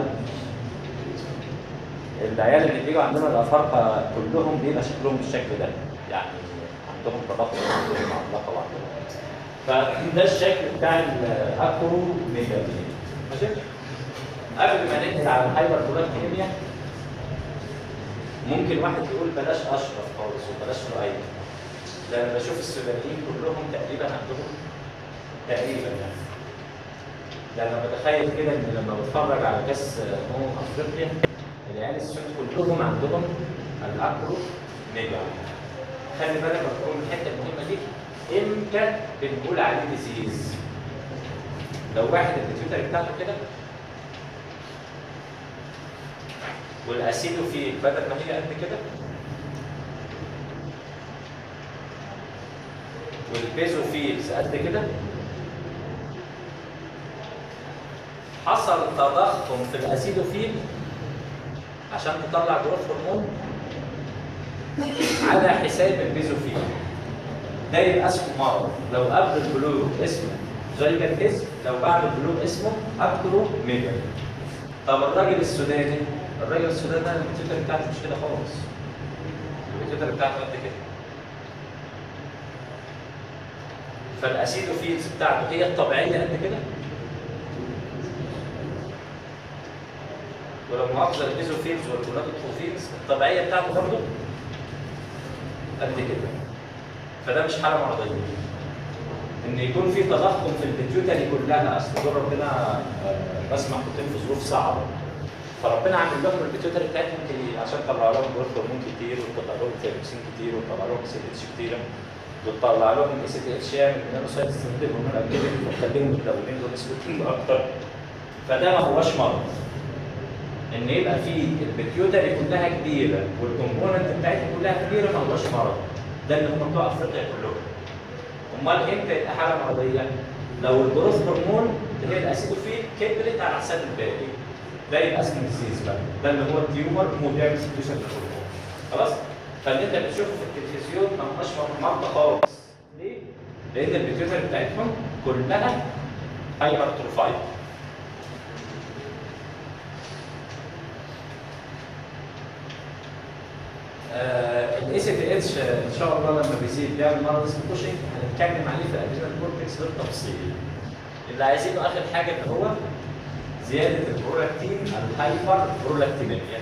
العيال اللي بيجوا عندنا الافارقه كلهم بيبقى شكلهم بالشكل ده يعني عندهم تضخم عندهم عملاقه وعندهم فده الشكل بتاع الاكرو ميجابي ماشي قبل ما ننقل على الهايبر برولاكتينيميا ممكن واحد يقول بلاش اشرف خالص وبلاش رؤية لما بشوف السودانيين كلهم تقريبا عندهم تقريبا يعني لما بتخيل كده ان لما بتفرج على كاس امم افريقيا العيال السود كلهم عندهم الاكرو ميجا خلي بالك من الحته المهمه دي امتى بنقول عليه ديزيز لو واحد البيتيوتري بتاعته كده والاسيدو فيه بدل ما هي قد كده والبيزوفيلز قد كده حصل تضخم في الاسيدوفيل عشان تطلع جروث هرمون على حساب البيزوفيل ده يبقى اسمه مرض لو قبل البلوغ اسمه جايجا اسم لو بعد البلوغ اسمه اكترو ميجا طب الراجل السوداني الراجل السوداني ده البيتيوتر بتاعته مش كده خالص البيتيوتر بتاعته قد كده فالاسيدوفيلز بتاعته هي الطبيعيه قد كده ولو مؤاخذه البيزوفيلز والجونادوتروفيلز الطبيعيه بتاعته برضه قد كده فده مش حاله مرضيه ان يكون في تضخم في البيتيوتري كلها اصل دول ربنا آه، بس محطوطين في ظروف صعبه فربنا عامل لهم البيتيوتري بتاعتهم كي- عشان تطلع لهم جروث هرمون كتير وتطلع لهم ثيروكسين كتير وتطلع لهم سي اتش كتيره وتطلع لهم اي سي تي اتش يعمل ميلانوسايتس تنتج هرمون اكتيفيتي وتخليهم متلونين دول اسودين اكتر فده ما هوش مرض ان يبقى في البيتيوتري كلها كبيره والكومبوننت بتاعتها كلها كبيره ما هوش مرض ده اللي هم بتوع افريقيا كلهم امال امتى يبقى حاله مرضيه؟ لو الجروث هرمون اللي هي الاسيدوفيل كبرت على حساب الباقي ده يبقى اسمه ديزيز بقى ده اللي هو التيومر هو بيعمل سكريشن للهرمون خلاص؟ فاللي انت بتشوفه في التلفزيون ما هماش مرضى خالص ليه؟ لان البيتيوتري بتاعتهم كلها هايبرتروفايد الاي سي تي اتش ان شاء الله لما بيزيد بيعمل مرض اسمه كوشنج هنتكلم عليه في الادرينال كورتكس بالتفصيل. اللي عايزينه اخر حاجه اللي هو زياده البرولاكتين الهايبر برولاكتينيميا.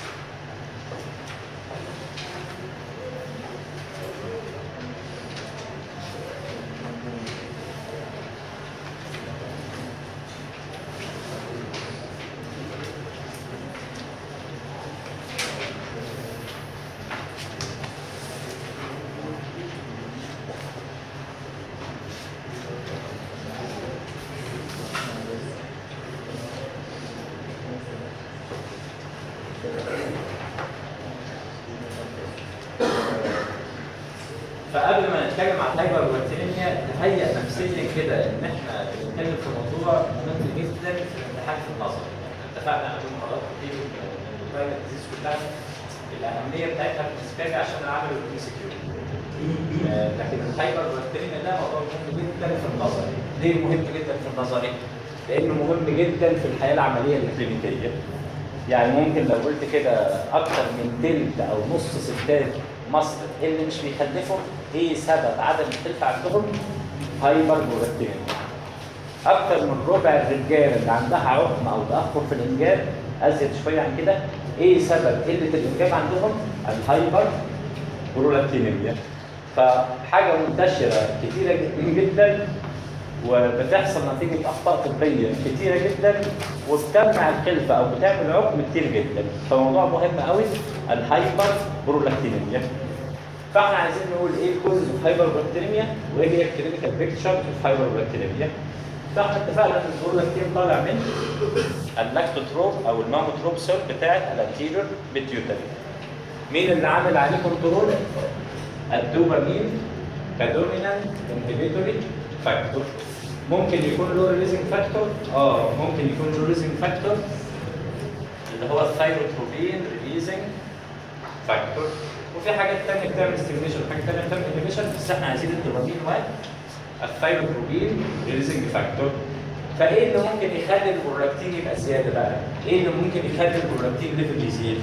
فقبل ما نتكلم عن الهايبر برولاكتينيميا تهيأ نفسيا كده ان احنا بنتكلم في موضوع مهم جدا في الامتحان في النظر. اتفقنا على محاضرات كتير من الفاينل ديزيز كلها الاهميه بتاعتها بالنسبه لي عشان اعمل الام سي كيو. لكن الهايبر بكتيريا ده موضوع مهم جدا في النظري. ليه مهم جدا في النظري؟ لانه مهم جدا في الحياه العمليه الكلينيكيه. يعني ممكن لو قلت كده اكتر من تلت او نص ستات مصر اللي مش بيخلفوا ايه سبب عدم الخلفه عندهم؟ هايبر برولاكتينيا. اكتر من ربع الرجاله اللي عندها عقم او تاخر في الانجاب ازيد شويه عن كده ايه سبب قله الانجاب عندهم؟ الهايبر برولاكتينيميا. فحاجه منتشره كتيره جدا جدا وبتحصل نتيجه اخطاء طبيه كتيره جدا وبتمنع الخلفه او بتعمل عقم كتير جدا فموضوع مهم قوي الهايبر برولاكتينيميا فاحنا عايزين نقول ايه الكوزز اوف هايبر برولاكتينيميا وايه هي الكلينيكال بيكتشر اوف هايبر برولاكتينيميا فاحنا اتفقنا ان البرولاكتين طالع من اللاكتوتروب او الماموتروب سيل بتاعت الانتيريور بيتيوتري مين اللي عامل عليه كنترول؟ الدوبامين كدومينانت انهبيتوري فاكتور ممكن يكون له ريليزنج فاكتور اه ممكن يكون له ريليزنج فاكتور اللي هو الثايروتروبين ريليزنج فاكتور وفي حاجات ثانيه بتعمل ستيميشن وحاجات ثانيه بتعمل انهبيشن بس احنا عايزين الدوبامين واحد الثايروتروبين ريليزنج فاكتور فايه اللي ممكن يخلي البرولاكتين يبقى زياده بقى؟ ايه اللي ممكن يخلي البرولاكتين ليفل يزيد؟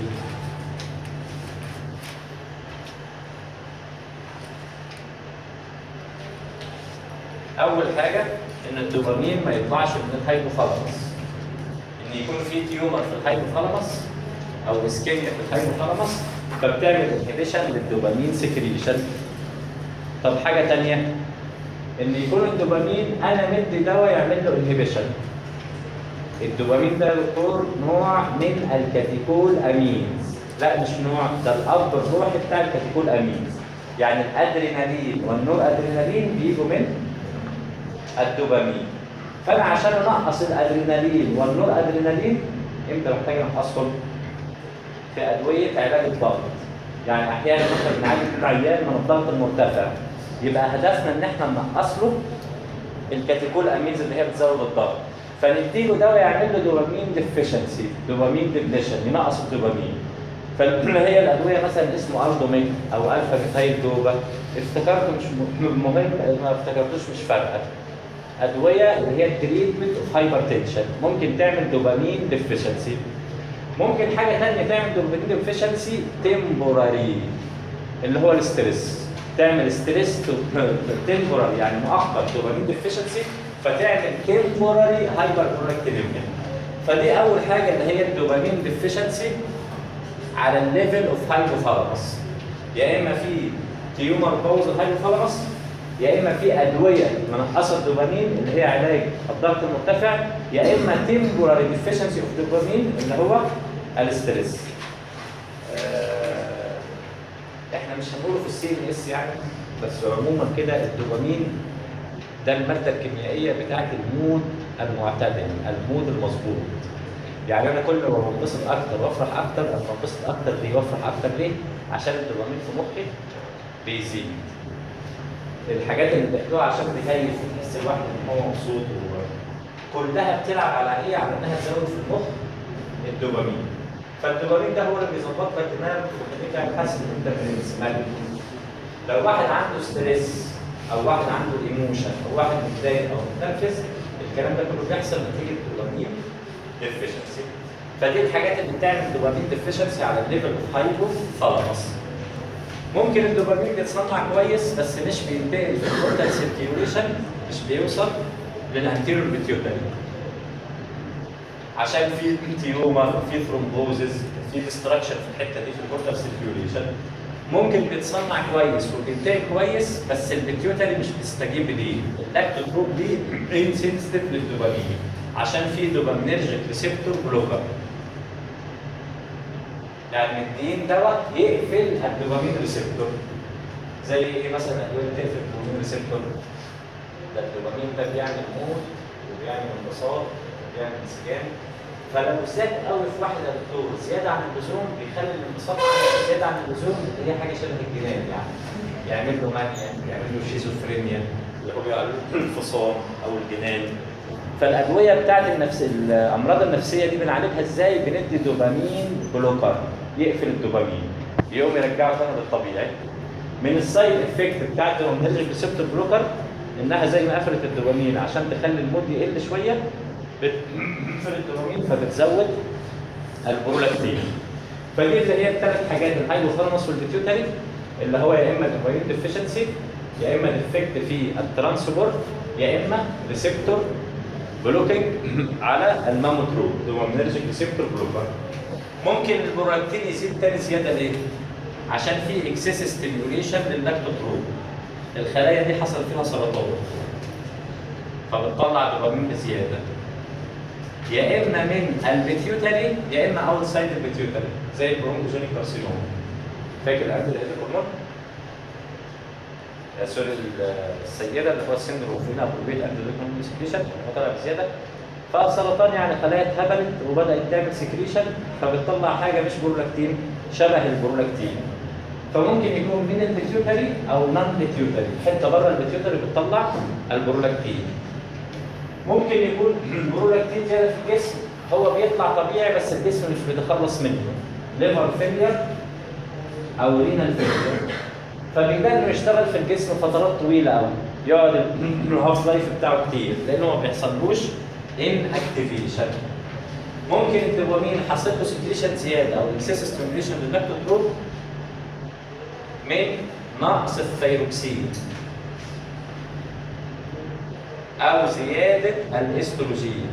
اول حاجه ان الدوبامين ما يطلعش من الهايبوثالاموس ان يكون في تيومر في الهايبوثالاموس او اسكيميا في الهايبوثالاموس فبتعمل انهبيشن للدوبامين سكريشن طب حاجه ثانيه ان يكون الدوبامين انا مدي دواء يعمل له انهبيشن الدوبامين ده يا دكتور نوع من الكاتيكول امينز لا مش نوع ده الاب الروحي بتاع الكاتيكول امينز يعني الادرينالين والنور ادرينالين بيجوا من الدوبامين فانا عشان انقص الادرينالين والنور ادرينالين امتى محتاج انقصهم؟ في ادويه علاج الضغط يعني احيانا ممكن نعالج العيان من الضغط المرتفع يبقى هدفنا ان احنا ننقص له الكاتيكول امينز اللي هي بتزود الضغط فنديله دواء يعمل له دوبامين ديفيشنسي دوبامين ديبليشن ينقص الدوبامين فاللي هي الادويه مثلا اسمه اردوميك او الفا ميثايل دوبا افتكرته مش م- مهم ما افتكرتوش مش فارقه ادويه اللي هي التريتمنت اوف هايبرتنشن ممكن تعمل دوبامين ديفيشنسي ممكن حاجه ثانيه تعمل دوبامين ديفيشنسي تمبوراري اللي هو الاستريس تعمل ستريس تمبوراري يعني مؤقت دوبامين ديفيشنسي فتعمل تمبوراري هايبر برودكتيفيتي فدي اول حاجه اللي هي الدوبامين ديفيشنسي على الليفل اوف هايبوثالاموس يا اما في تيومر بوز الهايبوثالاموس يا اما في ادويه منقصه الدوبامين اللي هي علاج الضغط المرتفع يا اما تمبوراري ديفيشنسي اوف دوبامين اللي هو الاستريس آه، احنا مش هنقوله في السي ان اس يعني بس عموما كده الدوبامين ده الماده الكيميائيه بتاعت المود المعتدل المود المظبوط يعني انا كل ما بنبسط اكتر وافرح اكتر اما بنبسط اكتر ليه وافرح اكتر ليه عشان الدوبامين في مخي بيزيد الحاجات اللي بيحكوها عشان تهيف وتحس الواحد ان هو مبسوط و- كلها بتلعب على ايه؟ على انها تزود في المخ الدوبامين فالدوبامين ده هو اللي بيظبط لك دماغك ويخليك حاسس ان انت برنس ملك لو واحد عنده ستريس او واحد عنده ايموشن او واحد متضايق او متنرفز الكلام ده كله بيحصل نتيجه دوبامين ديفيشنسي فدي الحاجات اللي بتعمل دوبامين ديفيشنسي على الليفل اوف هايبو ثالاموس ممكن الدوبامين يتصنع كويس بس مش بينتقل في الكورتال سيركيوليشن مش بيوصل للانتيريور بيتيوتري عشان في تيومر في ثرومبوزز في ديستراكشن في الحته دي في الكورتال سيركيوليشن ممكن بيتصنع كويس وبينتهي كويس بس البيتيوتري مش بتستجيب ليه اللاكتوتروب دي انسنسيتيف للدوبامين عشان في دوبامينرجيك ريسبتور بلوكر يعني مدين دواء يقفل الدوبامين ريسبتور زي ايه مثلا ادويه تقفل الدوبامين ريسبتور ده الدوبامين ده بيعمل موت وبيعمل انبساط وبيعمل انسجام فلو زاد قوي في واحد يا دكتور زياده عن اللزوم بيخلي الانبساط زياده عن اللزوم اللي هي حاجه شبه الجنان يعني يعمل له مانيا يعمل له شيزوفرينيا اللي هو بيعمل له الفصام او الجنان فالادويه بتاعت النفس الامراض النفسيه دي بنعالجها ازاي؟ بندي دوبامين بلوكر يقفل الدوبامين يقوم يرجعه تاني للطبيعي من السايد افكت بتاعت الدوبامين ريسبتور بلوكر انها زي ما قفلت الدوبامين عشان تخلي المود يقل شويه بتقفل الدوبامين فبتزود البرولاكتين فدي اللي هي الثلاث حاجات الهايبوثالاموس والبيتيوتري اللي هو يا اما دوبامين ديفيشنسي يا اما ديفكت في الترانسبورت يا اما ريسبتور بلوكينج على الماموتروب دوبامينرجيك ريسبتور بلوكر ممكن البرولاكتين يزيد تاني زياده ليه؟ عشان في اكسس ستيميوليشن للاكتوتروب الخلايا دي حصل فيها سرطان فبتطلع دوبامين بزياده يا اما من البيتيوتري يا اما اوتسايد البيتيوتري زي البرونكوجينيك كارسينوم فاكر قبل الهيدروكورنون؟ آه، سوري ال- السيده اللي هو السندروم فينا ابروبيت اندروكورنون سكريشن هو طلع بزياده فالسرطان يعني خلايا اتهبلت وبدات تعمل سكريشن فبتطلع حاجه مش برولاكتين شبه البرولاكتين فممكن يكون من البيتيوتري او نون بيتيوتري حته بره البيتيوتري بتطلع البرولاكتين ممكن يكون برولاكتين زياده في الجسم هو بيطلع طبيعي بس الجسم مش بيتخلص منه ليفر فيلير او رينال فيلير فبيبان انه يشتغل في الجسم فترات طويله قوي يقعد الهاف لايف بتاعه كتير لانه ما بيحصلوش ان اكتيفيشن ممكن الدوبامين حصل له سكريشن زياده او اكسس ستيميوليشن لللاكتوتروب من نقص الثيروكسين او زياده الاستروجين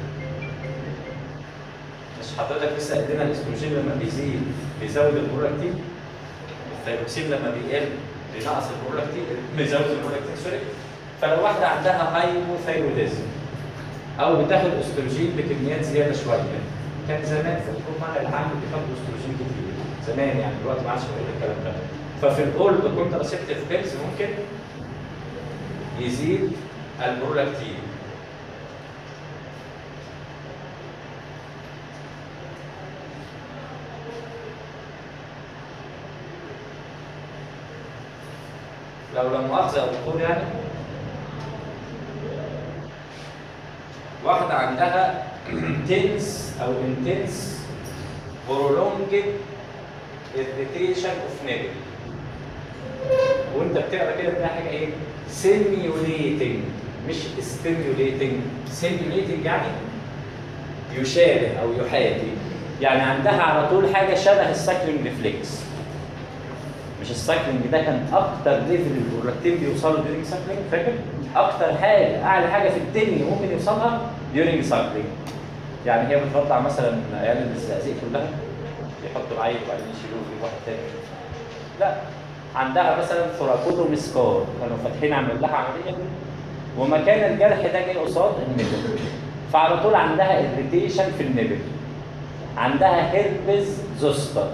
مش حضرتك لسه قايل لنا الاستروجين لما بيزيد بيزود البرولاكتين الثيروكسين لما بيقل بينقص البرولاكتين بيزود البرولاكتين سوري فلو واحده عندها هايبوثايروديزم او بتاخد استروجين بكميات زياده شويه كان زمان في الحكومه العام بياخدوا استروجين كتير زمان يعني دلوقتي ما عادش بيقول الكلام ده ففي الاولد كونتراسيبتيف بيلز ممكن يزيد البرولاكتين لو لا مؤاخذه او دكتور يعني واحدة عندها تنس أو intense prolonged irritation of nipple وأنت بتقرا كده بتلاقي حاجة إيه؟ simulating مش stimulating simulating يعني يشابه أو يحاكي يعني عندها على طول حاجة شبه السايكلينج ريفلكس مش السايكلينج ده كان اكتر ليفل البرولاكتين بيوصلوا ديورنج سايكلينج فاكر؟ اكتر حاجه اعلى حاجه في الدنيا ممكن يوصلها ديورنج سايكلينج يعني هي بترضع مثلا عيال الزقازيق كلها يحطوا العيل وبعدين يشيلوه في واحد تاني لا عندها مثلا ثوراكوتوم سكار كانوا فاتحين عامل لها عمليه ومكان الجرح ده جاي قصاد النبل فعلى طول عندها اريتيشن في النبل عندها هيربز زوستر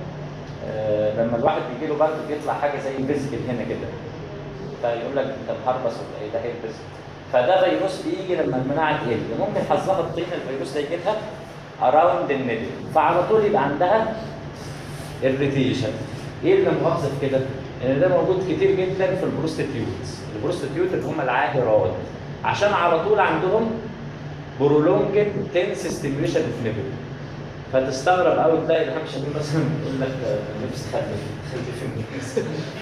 آه، لما الواحد بيجي له برد بيطلع حاجه زي فيزيكال هنا كده فيقول لك انت مهربس ولا ايه ده هيربس فده فيروس بيجي لما المناعه تقل ممكن حظها الطين الفيروس ده يجي لها اراوند النيدل فعلى طول يبقى عندها اريتيشن ايه اللي مؤاخذه في كده؟ ان ده موجود كتير جدا في البروستيتيوتس البروستيتيوت اللي هم العاهرات عشان على طول عندهم برولونجد تنس ستيميوليشن اوف نيبل فتستغرب قوي تلاقي الهام شباب مثلا يقول لك آه، نفسي خلف خلف في الناس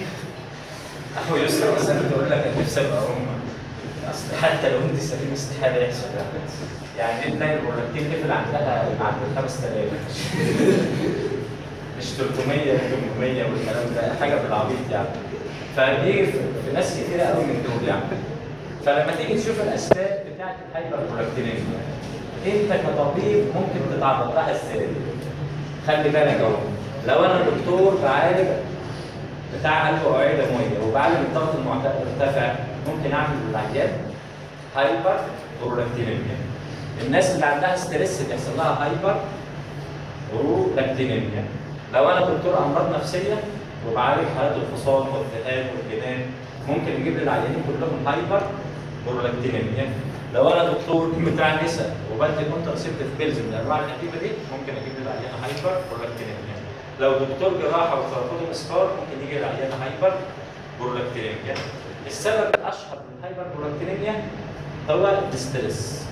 او يسرا مثلا تقول لك أنا نفسي ابقى ام اصل حتى لو انت سليم استحاله يحصل يعني تلاقي البرولاكتين ليفل عندها معدل 5000 مش 300 و 800 والكلام ده حاجه بالعبيط يعني فدي في في ناس كتيره قوي من دول يعني فلما تيجي تشوف الاسباب بتاعت الهايبر برولاكتينيميا انت كطبيب ممكن تتعرض لها ازاي؟ خلي بالك اهو لو انا دكتور بعالج بتاع قلب واوعيه دمويه وبعالج الضغط المرتفع ممكن اعمل للعيان هايبر برولاكتينيميا الناس اللي عندها ستريس بيحصل لها هايبر برولاكتينيميا لو انا دكتور امراض نفسيه وبعالج حالات الفصام والذهاب والجنان ممكن نجيب للعيانين كلهم هايبر برولاكتينيميا لو انا دكتور بتاع نساء وبدي كونترسيبتيف بيلز من انواع الحبيبه دي ممكن اجيب للعيانه هايبر برولاكتينيميا لو دكتور جراحه وثيرابيوتيك اسكار ممكن يجي للعيانه هايبر برولاكتينيميا السبب الاشهر للهايبر برولاكتينيميا هو الستريس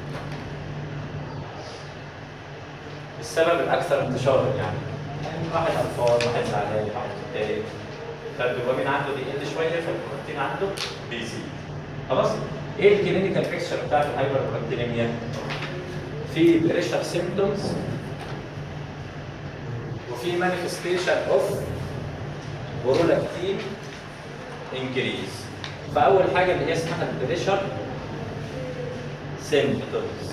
السبب الاكثر انتشارا يعني يعني واحد قرفان واحد زعلان واحد متضايق فالدوبامين عنده بيقل شويه فالبروتين عنده بيزيد خلاص ايه الكلينيكال بيكتشر بتاعت الهايبر برولاكتينيميا في بريشر سيمبتومز وفي مانيفستيشن اوف برولاكتين انكريز فاول حاجه اللي هي اسمها البريشر سيمبتومز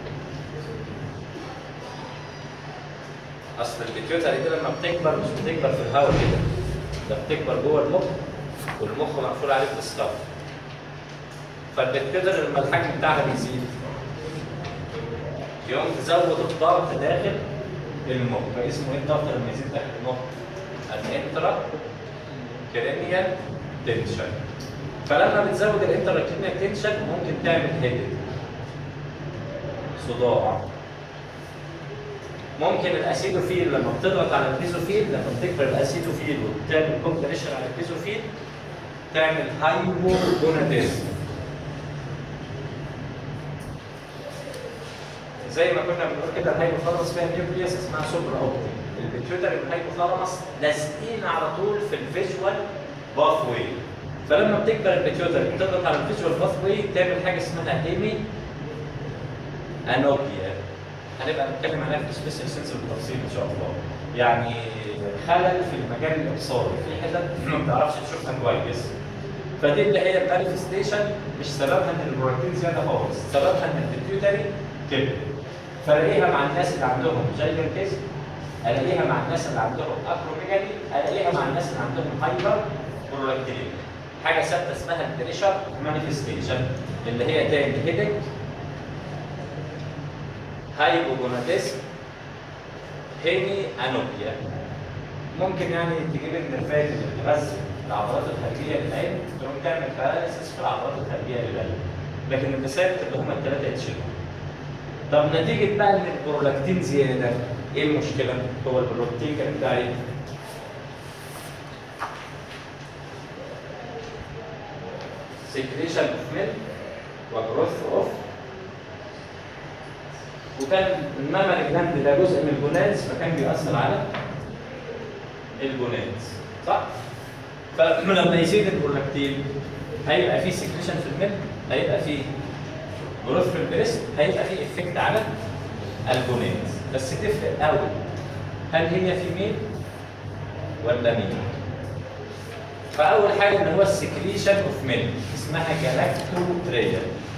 اصل البيتيوتري دي لما بتكبر مش بتكبر في الهواء كده ده بتكبر جوه المخ والمخ مقفول عليه بالسكاف فالبيتيوتري لما الحجم بتاعها بيزيد يقوم تزود الضغط داخل المخ اسمه ايه الضغط لما يزيد داخل المخ؟ الانترا كرينيال تنشن فلما بتزود الانترا كرينيال تنشن ممكن تعمل هيدك صداع ممكن الاسيدوفيل لما بتضغط على البيزوفيل لما بتكبر الاسيدوفيل وبتعمل كومبريشن على البيزوفيل تعمل هايبوجوناديزم زي ما كنا بنقول كده الهايبوثالاموس فيها نيوكليوس اسمها سوبرا اوبتيك البيتيوتري والهايبوثالاموس لازقين على طول في الفيجوال باث واي فلما بتكبر البيتيوتري بتضغط على الفيجوال باث واي تعمل حاجه اسمها ايمي انوبيا هنبقى نتكلم عنها في السبيشال سنس بالتفصيل ان شاء الله يعني خلل في المجال الابصاري في حتت ما بتعرفش تشوفها كويس فدي اللي هي المانيفستيشن مش سببها ان البروتين زياده خالص سببها ان البيتيوتري كبر فلاقيها مع الناس اللي عندهم جايجر كيس الاقيها مع الناس اللي عندهم اكروميجالي الاقيها مع الناس اللي عندهم هايبر برولاكتين حاجه ثابته اسمها البريشر مانيفستيشن اللي هي تاني هيدك هايبوجوناديزم هيمي انوبيا ممكن يعني تجيب النرفات اللي بتغذي العضلات الخارجيه للعين تقوم تعمل باراليسيس في العضلات الخارجيه للعين لكن اللي ثابت اللي هم الثلاثه يتشيلوا طب نتيجه بقى ان البرولاكتين زياده ايه المشكله؟ هو البرولاكتين كان بتاعي سكريشن اوف ميلك وجروث اوف وكان المامري جلاند ده جزء من الجونادز فكان بيأثر على الجونادز صح؟ فلما يزيد البرولاكتين هيبقى في سكريشن في الميلك هيبقى في جروث في البريست هيبقى في افكت على الجونادز بس تفرق قوي هل هي فيميل ولا ميل؟ فاول حاجه ان هو السكريشن اوف ميلك اسمها جلاكتوتريا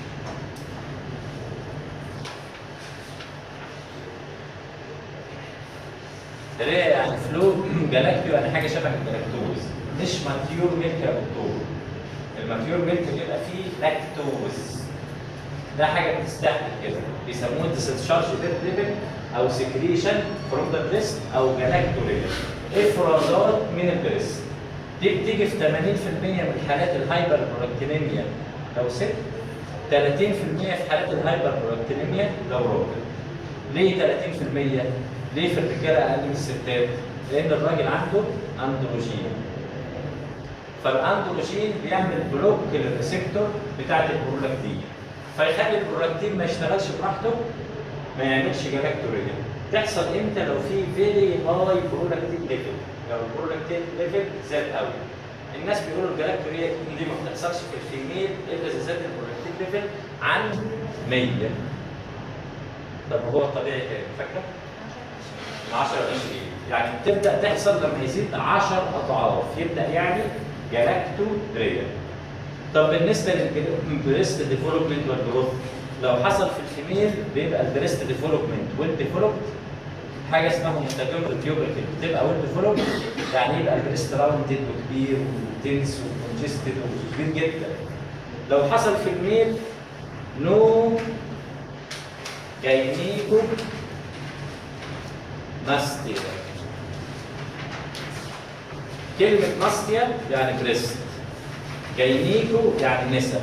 تريا يعني فلو جلاكتيو يعني حاجه شبه الجلاكتوز مش ماتيور ميلك يا دكتور الماتيور ميلك بيبقى فيه لاكتوز ده حاجه بتستهلك كده بيسموه ديسشارج ليفل او سكريشن فروم ذا بريست او جلاكتوريا افرازات من البريست دي بتيجي في 80% من حالات الهايبر برولاكتينيميا لو ست 30% في حالات الهايبر برولاكتينيميا لو راجل ليه 30%؟ ليه في الرجاله اقل من الستات؟ لان الراجل عنده اندروجين فالاندروجين بيعمل بلوك للريسبتور بتاعت البرولاكتين فيخلي البرولاكتين ما يشتغلش براحته ما يعملش جلاكتوريا تحصل امتى لو في فيري هاي برولاكتين ليفل لو البرولاكتين ليفل زاد قوي الناس بيقولوا الجلاكتوريا دي ما بتحصلش في الفيميل الا اذا زاد البرولاكتين ليفل عن 100 طب هو الطبيعي كام فاكره؟ من 10 ل 20 يعني بتبدا تحصل لما يزيد 10 اضعاف يبدا يعني جلاكتوريا طب بالنسبه للبريست ديفلوبمنت والجروث لو حصل في الفيميل بيبقى البريست ديفلوبمنت والديفلوبد حاجه اسمها مستقر تيوبركل بتبقى ويل ديفلوبد يعني يبقى البريست راوندد وكبير وتنس وكونجستد وكبير جدا لو حصل في الميل نو جاينيكو ماستيا كلمة ماستيا يعني بريست جاينيكو يعني نسا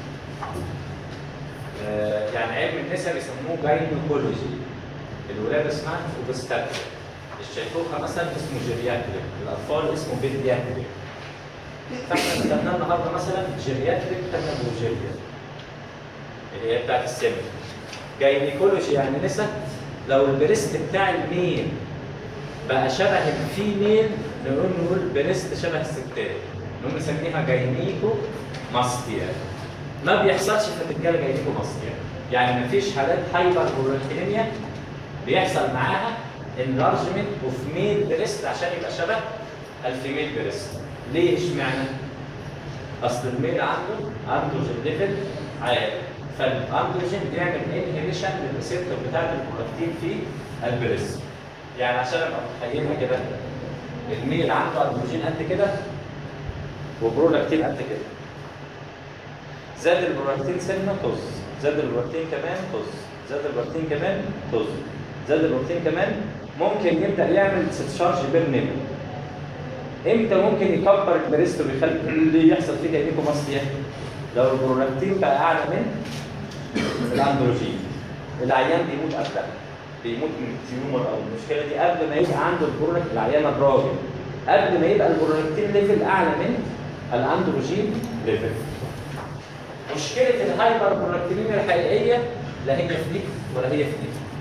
آه يعني علم النسا بيسموه جاينيكولوجي الولادة اسمها اوبستاتريك الشيخوخة مثلا اسمه جيرياتريك الأطفال اسمه بيدياتريك فاحنا خدنا النهارده مثلا جيرياتريك خدنا بروجيريا اللي هي بتاعت السن جاينيكولوجي يعني نسا لو البريست بتاع الميل بقى شبه الفيميل نقول نقول بريست شبه الستات نقوم نسميها جاينيكو ماستيا ما بيحصلش في الرجاله جاينيكو ماستيا يعني ما فيش حالات هايبر برولاكتينيميا بيحصل معاها انلارجمنت اوف ميل بريست عشان يبقى شبه الفيميل بريست ليه اشمعنى؟ اصل الميل عنده اندروجين ليفل عالي فالاندروجين بيعمل انهبيشن للريسبتور بتاع البرولاكتين في البريست يعني عشان ابقى متخيلها كده الميل عنده اندروجين قد كده وبرولاكتين قد كده زاد البرولاكتين سنه طز زاد البرولاكتين كمان طز زاد البرولاكتين كمان طز زاد البرولاكتين كمان ممكن يبدا يعمل ستشارج بير نيبل امتى ممكن يكبر البريست ويخلي اللي يحصل فيه جايبيكو مصريه لو البرولاكتين بقى اعلى من الاندروجين العيان بيموت قبلها بيموت من التيومر او المشكله دي قبل ما يبقى عنده البرولاكتين العيان الراجل قبل ما يبقى البرولاكتين ليفل اعلى من الاندروجين ليفل مشكله الهايبر برولاكتينيميا الحقيقيه لا هي في دي ولا هي في دي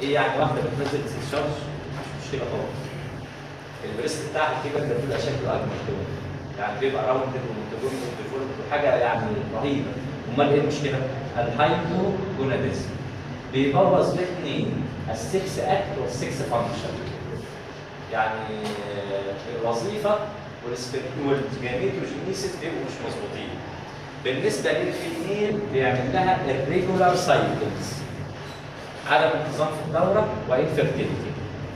ايه يعني واحده بتنزل تشارج مش مشكله خالص البريست بتاعها كده ده بيبقى شكله اجمل كده يعني بيبقى راوندد ومتجون وحاجه يعني رهيبه امال ايه المشكله؟ الهايبوجوناديزم بيبوظ الاثنين السكس اكت والسكس فانكشن يعني الوظيفه والجاميتوجينيسيس بيبقوا مش مظبوطين بالنسبه للفيميل بيعمل لها الريجولار سايكلز عدم انتظام في الدوره وانفيرتيليتي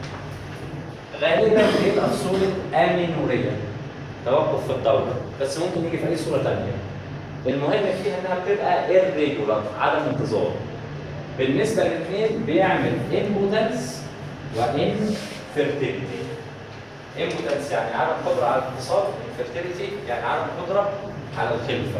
غالبا بيبقى في صوره امينوريه توقف في الدوره بس ممكن يجي في اي صوره ثانيه المهم فيها انها بتبقى irregular عدم انتظام بالنسبه للميل بيعمل امبوتنس وانفيرتيليتي امبوتنس يعني عدم قدره على الاتصال انفيرتيليتي يعني عدم قدره على الخلفه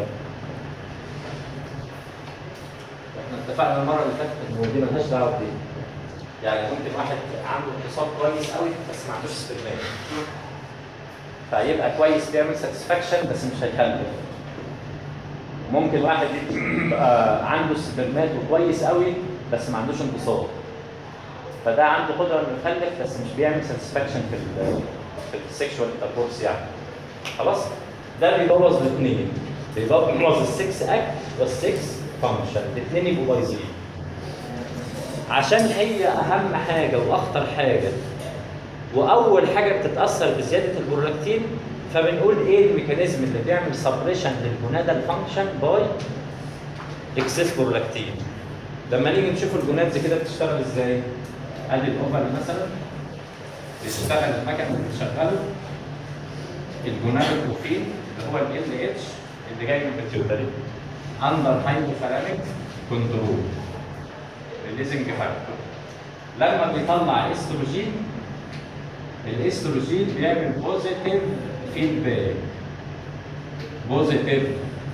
احنا اتفقنا المره اللي فاتت ان دي ملهاش دعوه بدي يعني ممكن واحد عنده اتصال كويس قوي بس ما عندوش استجمام فيبقى كويس بيعمل ساتسفاكشن بس مش هيخلف ممكن واحد يبقى عنده سبرمات وكويس قوي بس ما عندوش انتصاب فده عنده قدره انه يخلف بس مش بيعمل ساتسفاكشن في ال في السكشوال انتركورس يعني خلاص ده بيبوظ الاثنين بيبوظ السكس اكت والسكس فانكشن الاثنين يبقوا بايظين عشان هي اهم حاجه واخطر حاجه واول حاجه بتتاثر بزياده البرولاكتين فبنقول ايه الميكانيزم اللي بيعمل سبريشن للجونادال فانكشن باي اكسس برولاكتين لما نيجي نشوف الجونادز كده بتشتغل ازاي ادي الاوفر مثلا بيشتغل المكنه اللي بتشغله الجونادوتروفين اللي هو ال اتش اللي جاي من البيتيوتري اندر هايبوثالاميك كنترول الليزنج فاكتور لما بيطلع استروجين الاستروجين بيعمل بوزيتيف فيدباك بوزيتيف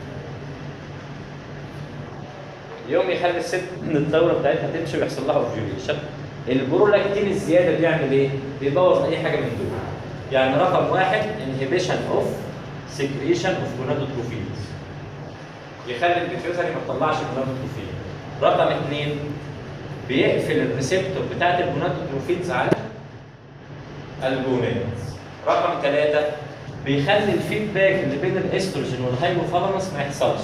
يوم يخلي الست ان الدوره بتاعتها تمشي ويحصل لها اوفيوليشن البرولاكتين الزياده بيعمل ايه؟ بيبوظ اي حاجه من دول يعني رقم واحد انهبيشن اوف سكريشن اوف جونادوتروفينز يخلي البيتيوتري ما تطلعش جونادوتروفين رقم اثنين بيقفل الريسبتور بتاعت الجونادوتروفينز على الجونادز رقم ثلاثة بيخلي الفيدباك اللي بين الاستروجين والهايبوثالاموس ما يحصلش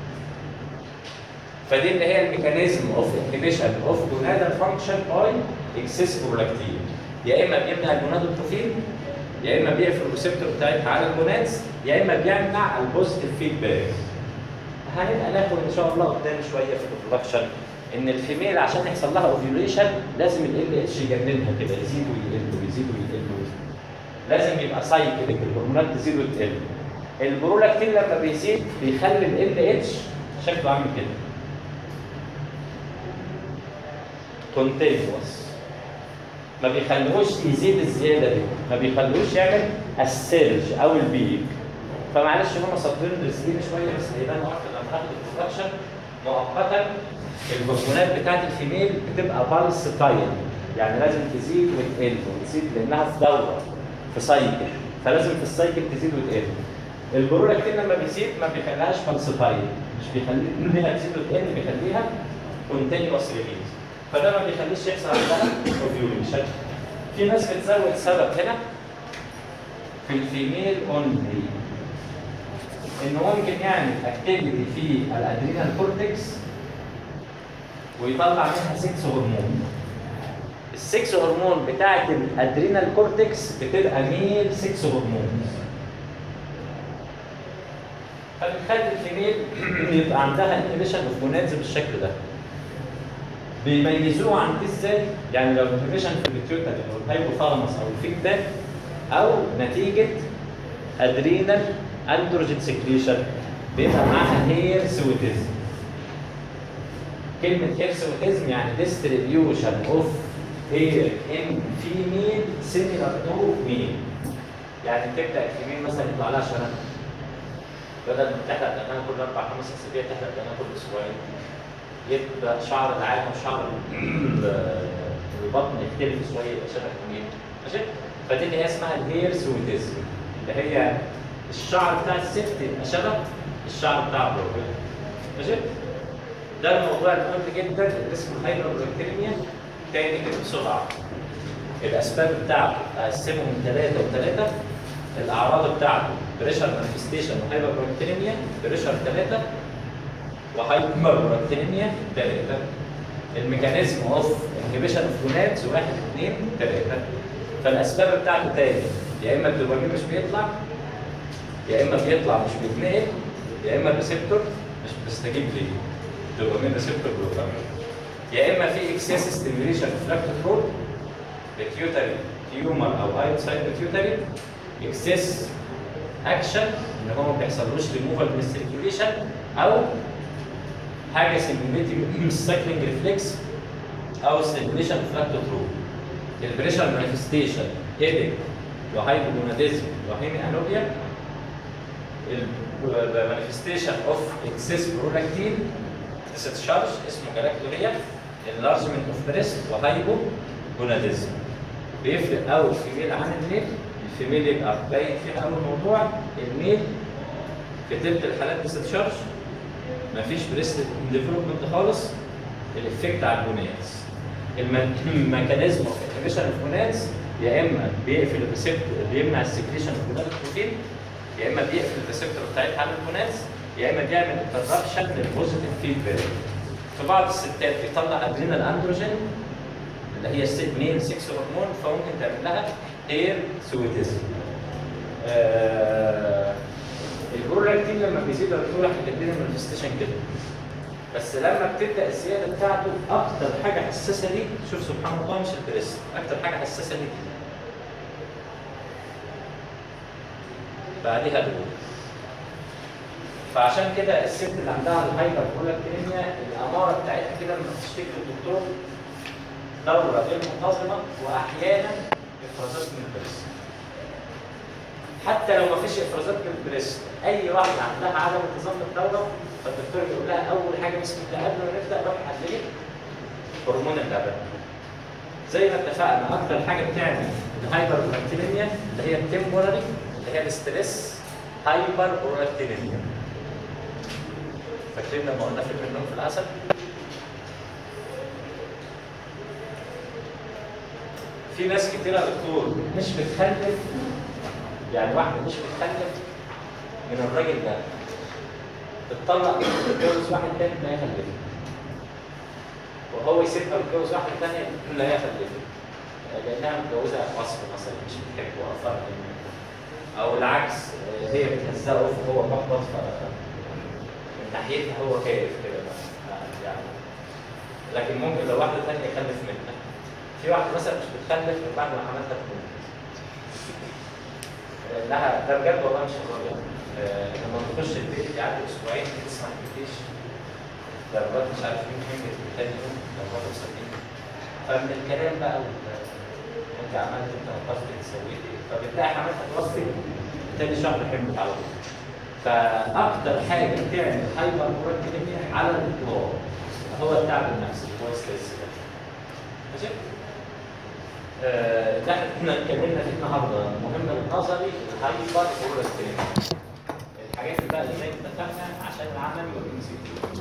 فدي اللي هي الميكانيزم اوف انهبيشن اوف جونادال فانكشن باي اكسس برولاكتين يا اما بيمنع الجونادوتروفين يا اما بيقفل الريسبتور بتاعتها على الجونادز يا اما بيمنع البوزيتيف فيدباك هنبقى ناخد ان شاء الله قدام شويه في البرودكشن ان الفيميل عشان يحصل لها اوفيوليشن لازم ال اتش يجننها كده يزيد ويقل ويزيد ويقل لازم يبقى سايكليك الهرمونات تزيد وتقل البرولاكتين لما بيزيد بيخلي ال اتش شكله عامل كده كونتينوس ما بيخليهوش يزيد الزياده دي ما بيخليهوش يعمل السيرج او البيك فمعلش هم صادرين رزقين شويه بس هيبان اكتر لما ناخد البرودكشن مؤقتا الهرمونات بتاعت الفيميل بتبقى بالس تايم يعني لازم تزيد وتقل وتزيد لانها في دوره في سايكل فلازم في السايكل تزيد وتقل البرولاكتين لما بيزيد ما بيخليهاش بالس تايم مش بيخليها تزيد وتقل بيخليها كونتينوس ريليز فده ما بيخليش يحصل عندها اوفيوليشن في ناس بتزود سبب هنا في الفيميل اونلي انه ممكن يعمل اكتيفيتي في الادرينال كورتكس ويطلع منها 6 هرمون السكس هرمون بتاعت الادرينال كورتكس بتبقى ميل 6 هرمون فبتخلي الفيميل يبقى عندها انهبيشن اوف جونادز بالشكل ده بيميزوه عن دي ازاي؟ يعني لو انهبيشن في البيتيوتري او الهايبوثالاموس او الفيدباك او نتيجه ادرينال اندروجين سكريشن بيبقى معاها هيرسوتيزم كلمة هيرسوتيزم يعني distribution of hair in female similar to male يعني تبدأ الفيميل مثلا يطلع لها شنب بدل ما تحلق دقنها كل أربع خمس أسابيع تحلق دقنها كل أسبوعين يبقى شعر العانة وشعر البطن يختلف شوية يبقى شبه الميل ماشي؟ فدي اللي هي اسمها الهيرسوتيزم اللي هي الشعر بتاع الست يبقى شبه الشعر بتاع الراجل ماشي؟ ده الموضوع المهم جدا اللي اسمه هايبروبكتيريميا تاني كده بسرعه الاسباب بتاعته اقسمهم ثلاثه وثلاثه الاعراض بتاعته بريشر مانيفستيشن وهايبر بروتينيميا بريشر ثلاثه وهايبر بروتينيميا ثلاثه الميكانيزم اوف انهبيشن اوف جونادز واحد اثنين ثلاثه فالاسباب بتاعته تاني يا اما الدوبامين مش بيطلع يا اما بيطلع مش بيتنقل يا اما الريسبتور مش بتستجيب ليه الدوبامين ريسبتور بلوكر يا اما في اكسس ستيميوليشن في لاكتوفرول بيتيوتري تيومر او اوتسايد بيتيوتري اكسس اكشن ان هو ما بيحصلوش ريموفال من السيركيوليشن او حاجه سيميوليتنج سايكلينج ريفلكس او ستيميوليشن في لاكتوفرول البريشر مانيفستيشن هيدك وهايبوجوناديزم وهيمي انوبيا المانيفستيشن اوف اكسس برولاكتين ديستشارج اسمه جلاكتوريا انلارجمنت اوف بريست وهايبو جوناديزم بيفرق قوي الفيميل عن الميل الفيميل يبقى باين فيها قوي الموضوع الميل في تلت الحالات ديستشارج مفيش بريست ديفلوبمنت خالص الافكت على الجونادز الميكانيزم اوف انهبيشن اوف جونادز يا اما بيقفل الريسبتور بيمنع السكريشن اوف جوناد بروتين يا اما بيقفل الريسبتور بتاعتها على الجونادز يا اما بيعمل انتربشن للبوزيتيف فيدباك في بعض الستات بيطلع ادرينال اندروجين اللي هي ميل 6 هرمون فممكن تعمل لها هير سويتيزم آه البرولاكتين لما بيزيد الدكتور هتدينا مانيفستيشن كده بس لما بتبدا الزياده بتاعته اكتر حاجه حساسه ليه شوف سبحان الله مش البريست اكتر حاجه حساسه ليه بعدها دول فعشان كده الست اللي عندها الهايبر برولاكتينيميا الاماره بتاعتها كده لما تشتكي للدكتور دوره غير منتظمه واحيانا افرازات من البريست حتى لو ما فيش افرازات من البريست اي واحده عندها عدم انتظام الدوره فالدكتور بيقول لها اول حاجه بسم الله قبل ما نبدا روح حللي هرمون اللبن زي ما اتفقنا اكتر حاجه بتعمل الهايبر برولاكتينيميا اللي هي التمبوراري اللي هي الاستريس هايبر برولاكتينيميا فاكرين لما قلنا فيلم النوم في العسل؟ في ناس كتير يا دكتور مش بتخلف يعني واحده مش بتخلف من الراجل ده تتطلق تتجوز واحد تاني لا يخلفه وهو يسيبها ويتجوز واحده ثانيه لا يخلفه لانها متجوزه وصف مثلا مش بتحبه او فرق او العكس هي بتهزقه فهو محبط ف من ناحيتها هو كيف كده يعني لكن ممكن لو واحده ثانيه يخلف منها في واحده مثلا مش بتخلف من بعد ما حملتها تموت لها ده بجد والله مش هزار يعني آه، لما تخش البيت يعدي اسبوعين تسمع مفيش ضربات مش عارف مين حملت تاني يوم ضربات مسكين فمن الكلام بقى وال- انت عملت انت نظفت سويت ايه فبتلاقي حملتها توفي تاني شهر حملت على طول فاكتر حاجه بتعمل هايبر بروتينيميا على الاطلاق هو التعب النفسي هو ستريس ماشي؟ آه، ده احنا اتكلمنا فيه النهارده المهم النظري الهايبر بروتينيميا الحاجات اللي بقى اللي زي ما اتفقنا عشان العمل يبقى بنسيب